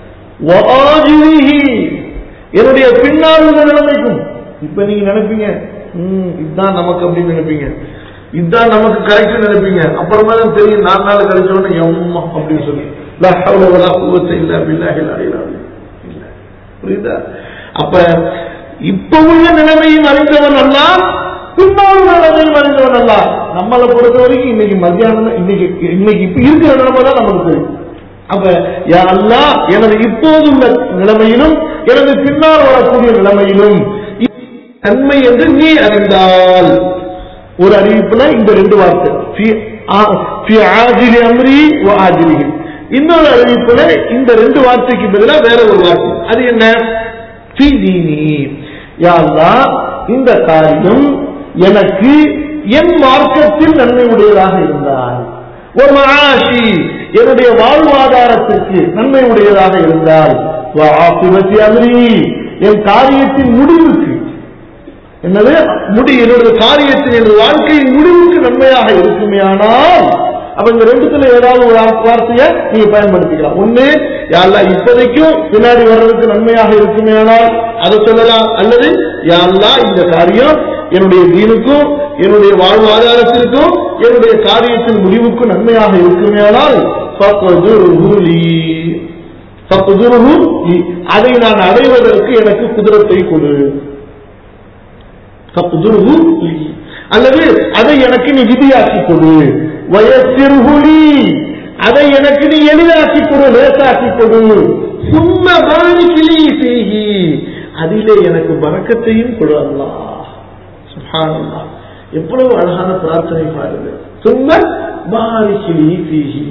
வஆஜிலிஹி, என்னுடைய பின்னால் உள்ள நிலைமைக்கும் இப்ப நீங்க நினைப்பீங்க "ம், இதுதான் நமக்கு அப்படின்னு நினைப்பீங்க இதுதான் நமக்கு கரெக்ட் நினைப்பீங்க அப்புறமா தான் தெரியும் நாலு நாள் கழிச்சோன்னு எம்மா அப்படின்னு சொல்லி லா ஹவ்ல வலா குவத்த இல்லா பில்லாஹில் அலியில் அலீம். இல்ல. புரியுதா அப்ப இப்ப உள்ள நிலைமையும் அறிந்தவன் அல்ல பின்னால் உள்ள நிலைமையும் அறிந்தவன் அல்ல நம்மளை பொறுத்த வரைக்கும் இன்னைக்கு மத்தியானம் இன்னைக்கு இன்னைக்கு இப்ப இருக்கிற நிலைமை தான் நமக்கு தெரியும் அப்ப யா அல்லாஹ் எனது இப்போது உள்ள நிலைமையிலும் எனது பின்னால் வரக்கூடிய நிலைமையிலும் நன்மை என்று நீ அறிந்தால் ஒரு அறிவிப்புல இந்த ரெண்டு வார்த்தை "ஃபி- ஆ- ஃபி ஆஜிலி அம்ரி வ ஆஜிலிஹி." இன்னொரு அறிவிப்புல இந்த ரெண்டு வார்த்தைக்கு பதிலா வேற ஒரு வார்த்தை அது என்ன "ஃபி தீனி." யா அல்லாஹ், இந்த காரியம் எனக்கு என் மார்க்கத்தில் நன்மை உடையதாக இருந்தால் ஒரு மகாஷி என்னுடைய வாழ்வாதாரத்திற்கு நன்மை உடையதாக இருந்தால் வ ஆகிபத்தி அம்ரி என் காரியத்தின் முடிவுக்கு என்னது முடி என்னுடைய காரியத்தின் எனது வாழ்க்கையின் முடிவுக்கு நன்மையாக இருக்குமே ஆனால் அப்ப இந்த ரெண்டுத்துல ஏதாவது ஒரு வார்த்தை- வார்த்தையை நீங்க பயன்படுத்திக்கலாம் ஒண்ணு யாரெல்லாம் இப்போதைக்கும் பின்னாடி வர்றதுக்கு நன்மையாக இருக்குமே ஆனால் அதை சொல்லலாம் அல்லது யாரெல்லாம் இந்த காரியம் என்னுடைய தீனுக்கும் என்னுடைய வாழ்வாதாரத்திற்கும் என்னுடைய காரியத்தின் முடிவுக்கும் நன்மையாக இருக்குமே ஆனால் ஃபக்துருஹு லீ. ஃபக்துருஹு லீ. அதை நான் அடைவதற்கு எனக்கு குதிரத்தை கொடு ஃபக்துருஹு லீ. அல்லது அதை எனக்கு நீ விதியாக்கி கொடு வயசிறுஹு லீ. அதை எனக்கு நீ எளிதாக்கி கொடு லேசாக்கி கொடு சும்ம பாரிக்கிலி செய்கி அதிலே எனக்கு பறக்கத்தையும் கொடு அல்லாஹ் சுப்ஹானல்லாஹ் எவ்வளவு அழகான பிரார்த்தனை பாருங்க சும்ம பாரிக்கிலி ஃபீஹி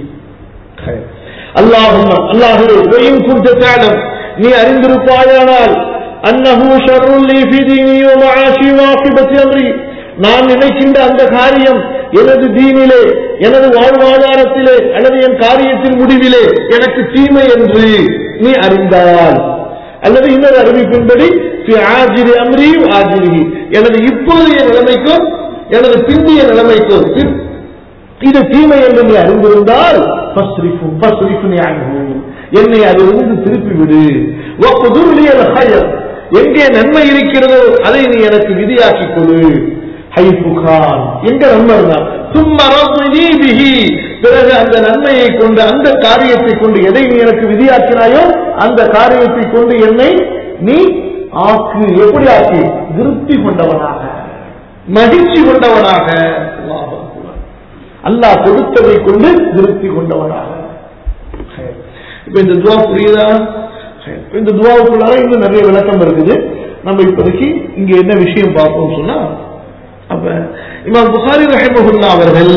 அல்லாஹும் அல்லாஹே வயின் குன்த தஅலம் நீ அறிந்திருப்பாயானால் அன்னஹு ஷர்ருல் லீ ஃபீ தீனி வ மஆஷி வ ஆகிபத்தி அம்ரி நான் நினைக்கின்ற அந்த காரியம் எனது தீனிலே எனது வாழ்வாதாரத்திலே அல்லது என் காரியத்தின் முடிவிலே எனக்கு தீமை என்று நீ அறிந்தால் அல்லது இன்னொரு அறிவிப்பின்படி "ஃபி ஆஜிலி அம்ரி வ ஆஜிலிஹி." எனது இப்போதைய நிலைமைக்கும் எனது பிந்திய நிலைமைக்கும் பின்- இது தீமை என்று நீ அறிந்திருந்தால் ஃபஸ்ரிஃபு- ஃபஸ்ரிஃப்னி அன்ஹு. என்னை அதிலிருந்து திருப்பி விடு வக்துர் லி அல் ஹைர். எங்கே நன்மை இருக்கிறதோ அதை நீ எனக்கு விதியாக்கி கொடு ஹைஃபு கான் எங்க நன்மை இருந்தால் சும்மா ரத்னி பிஹி பிறகு அந்த நன்மையை கொண்டு அந்த காரியத்தை கொண்டு எதை நீ எனக்கு விதியாக்கினாயோ அந்த காரியத்தை கொண்டு என்னை நீ ஆக்கு எப்படி ஆக்கு திருப்தி கொண்டவனாக மகிழ்ச்சி கொண்டவனாக அல்லாஹ் அக்பர். அல்லாஹ் கொடுத்ததை கொண்டு திருப்தி கொண்டவனாக இப்ப இந்த துவா புரியுதா இப்ப இந்த துவாவுக்குள்ளார இன்னும் நிறைய விளக்கம் இருக்குது நம்ம இப்போதைக்கு இங்க என்ன விஷயம் பார்ப்போம் சொன்னா அப்ப இமாம் புகாரி ரஹிமஹுல்லா அவர்கள்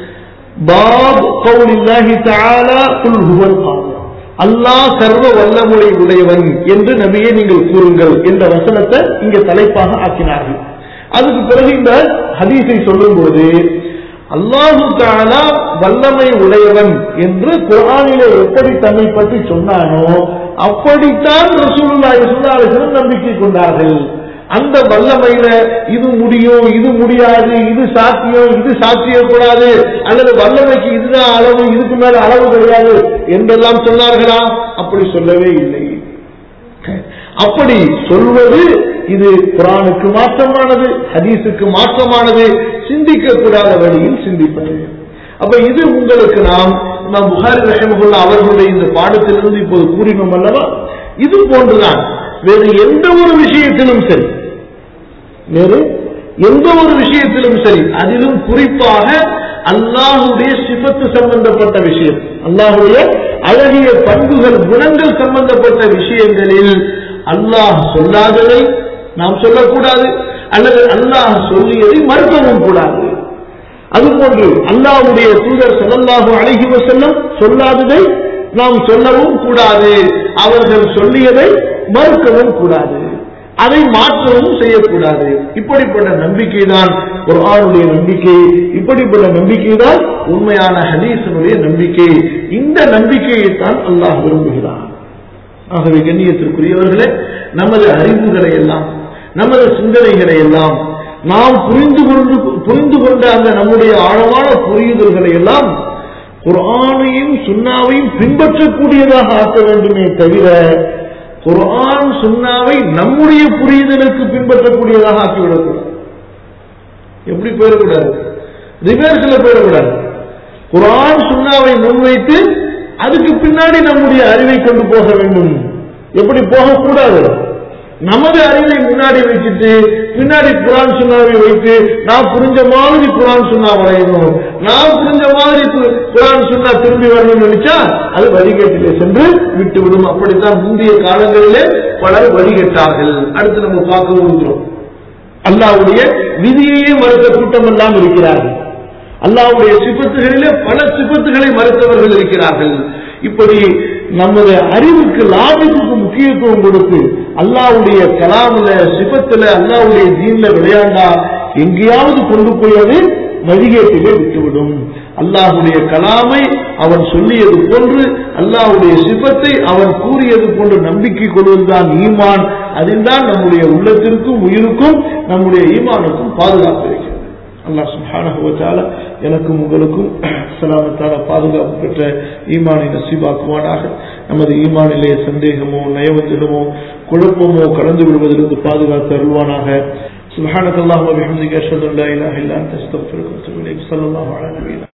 பாப் கவுலில்லாஹி தஆலா குல் ஹுவல் காதிர் அல்லாஹ் சர்வ வல்லமுறை உடையவன் என்று நபியே நீங்கள் கூறுங்கள் என்ற வசனத்தை இங்க தலைப்பாக ஆக்கினார்கள் அதுக்கு பிறகு இந்த ஹதீஸை சொல்லும்போது அல்லாஹு தாலா வல்லமை உடையவன் என்று குர்ஆனிலே எப்படி தன்னை பற்றி சொன்னானோ அப்படித்தான் ரசூலுல்லாஹி ஸல்லல்லாஹு அலைஹி வஸல்லம் நம்பிக்கை கொண்டார்கள் அந்த வல்லமையில இது முடியும் இது முடியாது இது சாத்தியம் இது சாத்தியக்கூடாது அல்லது வல்லமைக்கு இதுதான் அளவு இதுக்கு மேல அளவு கிடையாது என்றெல்லாம் சொன்னார்களா அப்படி சொல்லவே இல்லை அப்படி சொல்வது இது குரானுக்கு மாற்றமானது ஹதீஸுக்கு மாற்றமானது சிந்திக்க கூடாத வழியில் சிந்திப்பது அப்ப இது உங்களுக்கு நாம் நாம் புகாரி ரஹமகுல்லா அவர்களுடைய இந்த பாடத்திலிருந்து இப்போது கூறினோம் அல்லவா இது போன்றுதான் வேறு எந்த ஒரு விஷயத்திலும் சரி வேறு எந்த ஒரு விஷயத்திலும் சரி அதிலும் குறிப்பாக அல்லாஹுடைய சிபத்து சம்பந்தப்பட்ட விஷயம் அல்லாஹுடைய அழகிய பண்புகள் குணங்கள் சம்பந்தப்பட்ட விஷயங்களில் அல்லாஹ் சொல்லாததை நாம் சொல்லக்கூடாது அல்லது அல்லாஹ் சொல்லியதை மறுக்கவும் கூடாது அதுபோன்று அல்லாஹ்வுடைய தூதர் ஸல்லல்லாஹு அலைஹி வஸல்லம் சொல்லாததை நாம் சொல்லவும் கூடாது அவர்கள் சொல்லியதை மறுக்கவும் கூடாது அதை மாற்றவும் செய்யக்கூடாது இப்படிப்பட்ட நம்பிக்கை தான் ஒரு ஆணுடைய நம்பிக்கை இப்படிப்பட்ட நம்பிக்கை தான் உண்மையான ஹதீசனுடைய நம்பிக்கை இந்த நம்பிக்கையை தான் அல்லாஹ் விரும்புகிறான் ஆகவே கண்ணியத்திற்குரியவர்களே நமது அறிவுகளை எல்லாம் நமது சிந்தனைகளை எல்லாம் நாம் புரிந்து கொண்டு புரிந்து கொண்ட அந்த நம்முடைய ஆழமான புரியுதல்களை எல்லாம் குர்ஆனையும் சுன்னாவையும் பின்பற்றக்கூடியதாக ஆக்க வேண்டுமே தவிர குர்ஆன் சுன்னாவை நம்முடைய புரியுதலுக்கு பின்பற்றக்கூடியதாக ஆக்கிவிடக்கூடாது எப்படி போயிடக்கூடாது ரிவர்ஸ்ல போயிடக்கூடாது குர்ஆன் சுன்னாவை முன்வைத்து அதுக்கு பின்னாடி நம்முடைய அறிவை கொண்டு போக வேண்டும் எப்படி போகக்கூடாது நமது அறிவை முன்னாடி வச்சுட்டு பின்னாடி குரான் சுண்ணாவை வைத்து நான் புரிஞ்ச மாதிரி குரான் சுண்ணா வரையணும் நான் புரிஞ்ச மாதிரி கு- குரான் சுண்ணா திரும்பி வரணும்னு நினைச்சா அது வழிகேட்டிலே சென்று விட்டு விடும் அப்படித்தான் முந்தைய காலங்களிலே பலர் வழிகட்டார்கள் அடுத்து நம்ம பார்க்க இருக்கிறோம் அல்லாவுடைய விதியையே மறுத்த கூட்டம் எல்லாம் இருக்கிறார்கள் அல்லாவுடைய சிபத்துகளிலே பல சிபத்துகளை மறுத்தவர்கள் இருக்கிறார்கள் இப்படி நமது அறிவுக்கு லாபத்துக்கு முக்கியத்துவம் கொடுத்து அல்லாவுடைய கலாமுல சிபத்துல அல்லாவுடைய தீன்ல விளையாண்டா எங்கேயாவது கொண்டு போய் அது வழிகேட்டிலே விட்டுவிடும் அல்லாஹுடைய கலாமை அவன் சொல்லியது போன்று அல்லாஹுடைய சிபத்தை அவன் கூறியது போன்று நம்பிக்கை கொள்வதுதான் ஈமான் அதில்தான் நம்முடைய உள்ளத்திற்கும் உயிருக்கும் நம்முடைய ஈமானுக்கும் பாதுகாப்பு இருக்கிறது அல்லாஹ் சுப்ஹானஹு வ தஆலா எனக்கும் உங்களுக்கும் சலாமத்தான பாதுகாப்பு பெற்ற ஈமானை நசீபாக்குவானாக நமது ஈமானிலே சந்தேகமோ நயவஞ்சகமோ குழப்பமோ கலந்து விடுவதிலிருந்து பாதுகாத்து அருள்வானாக سبحانك اللهم وبحمدك اشهد ان لا اله الا انت استغفرك واتوب اليك صلى الله على نبينا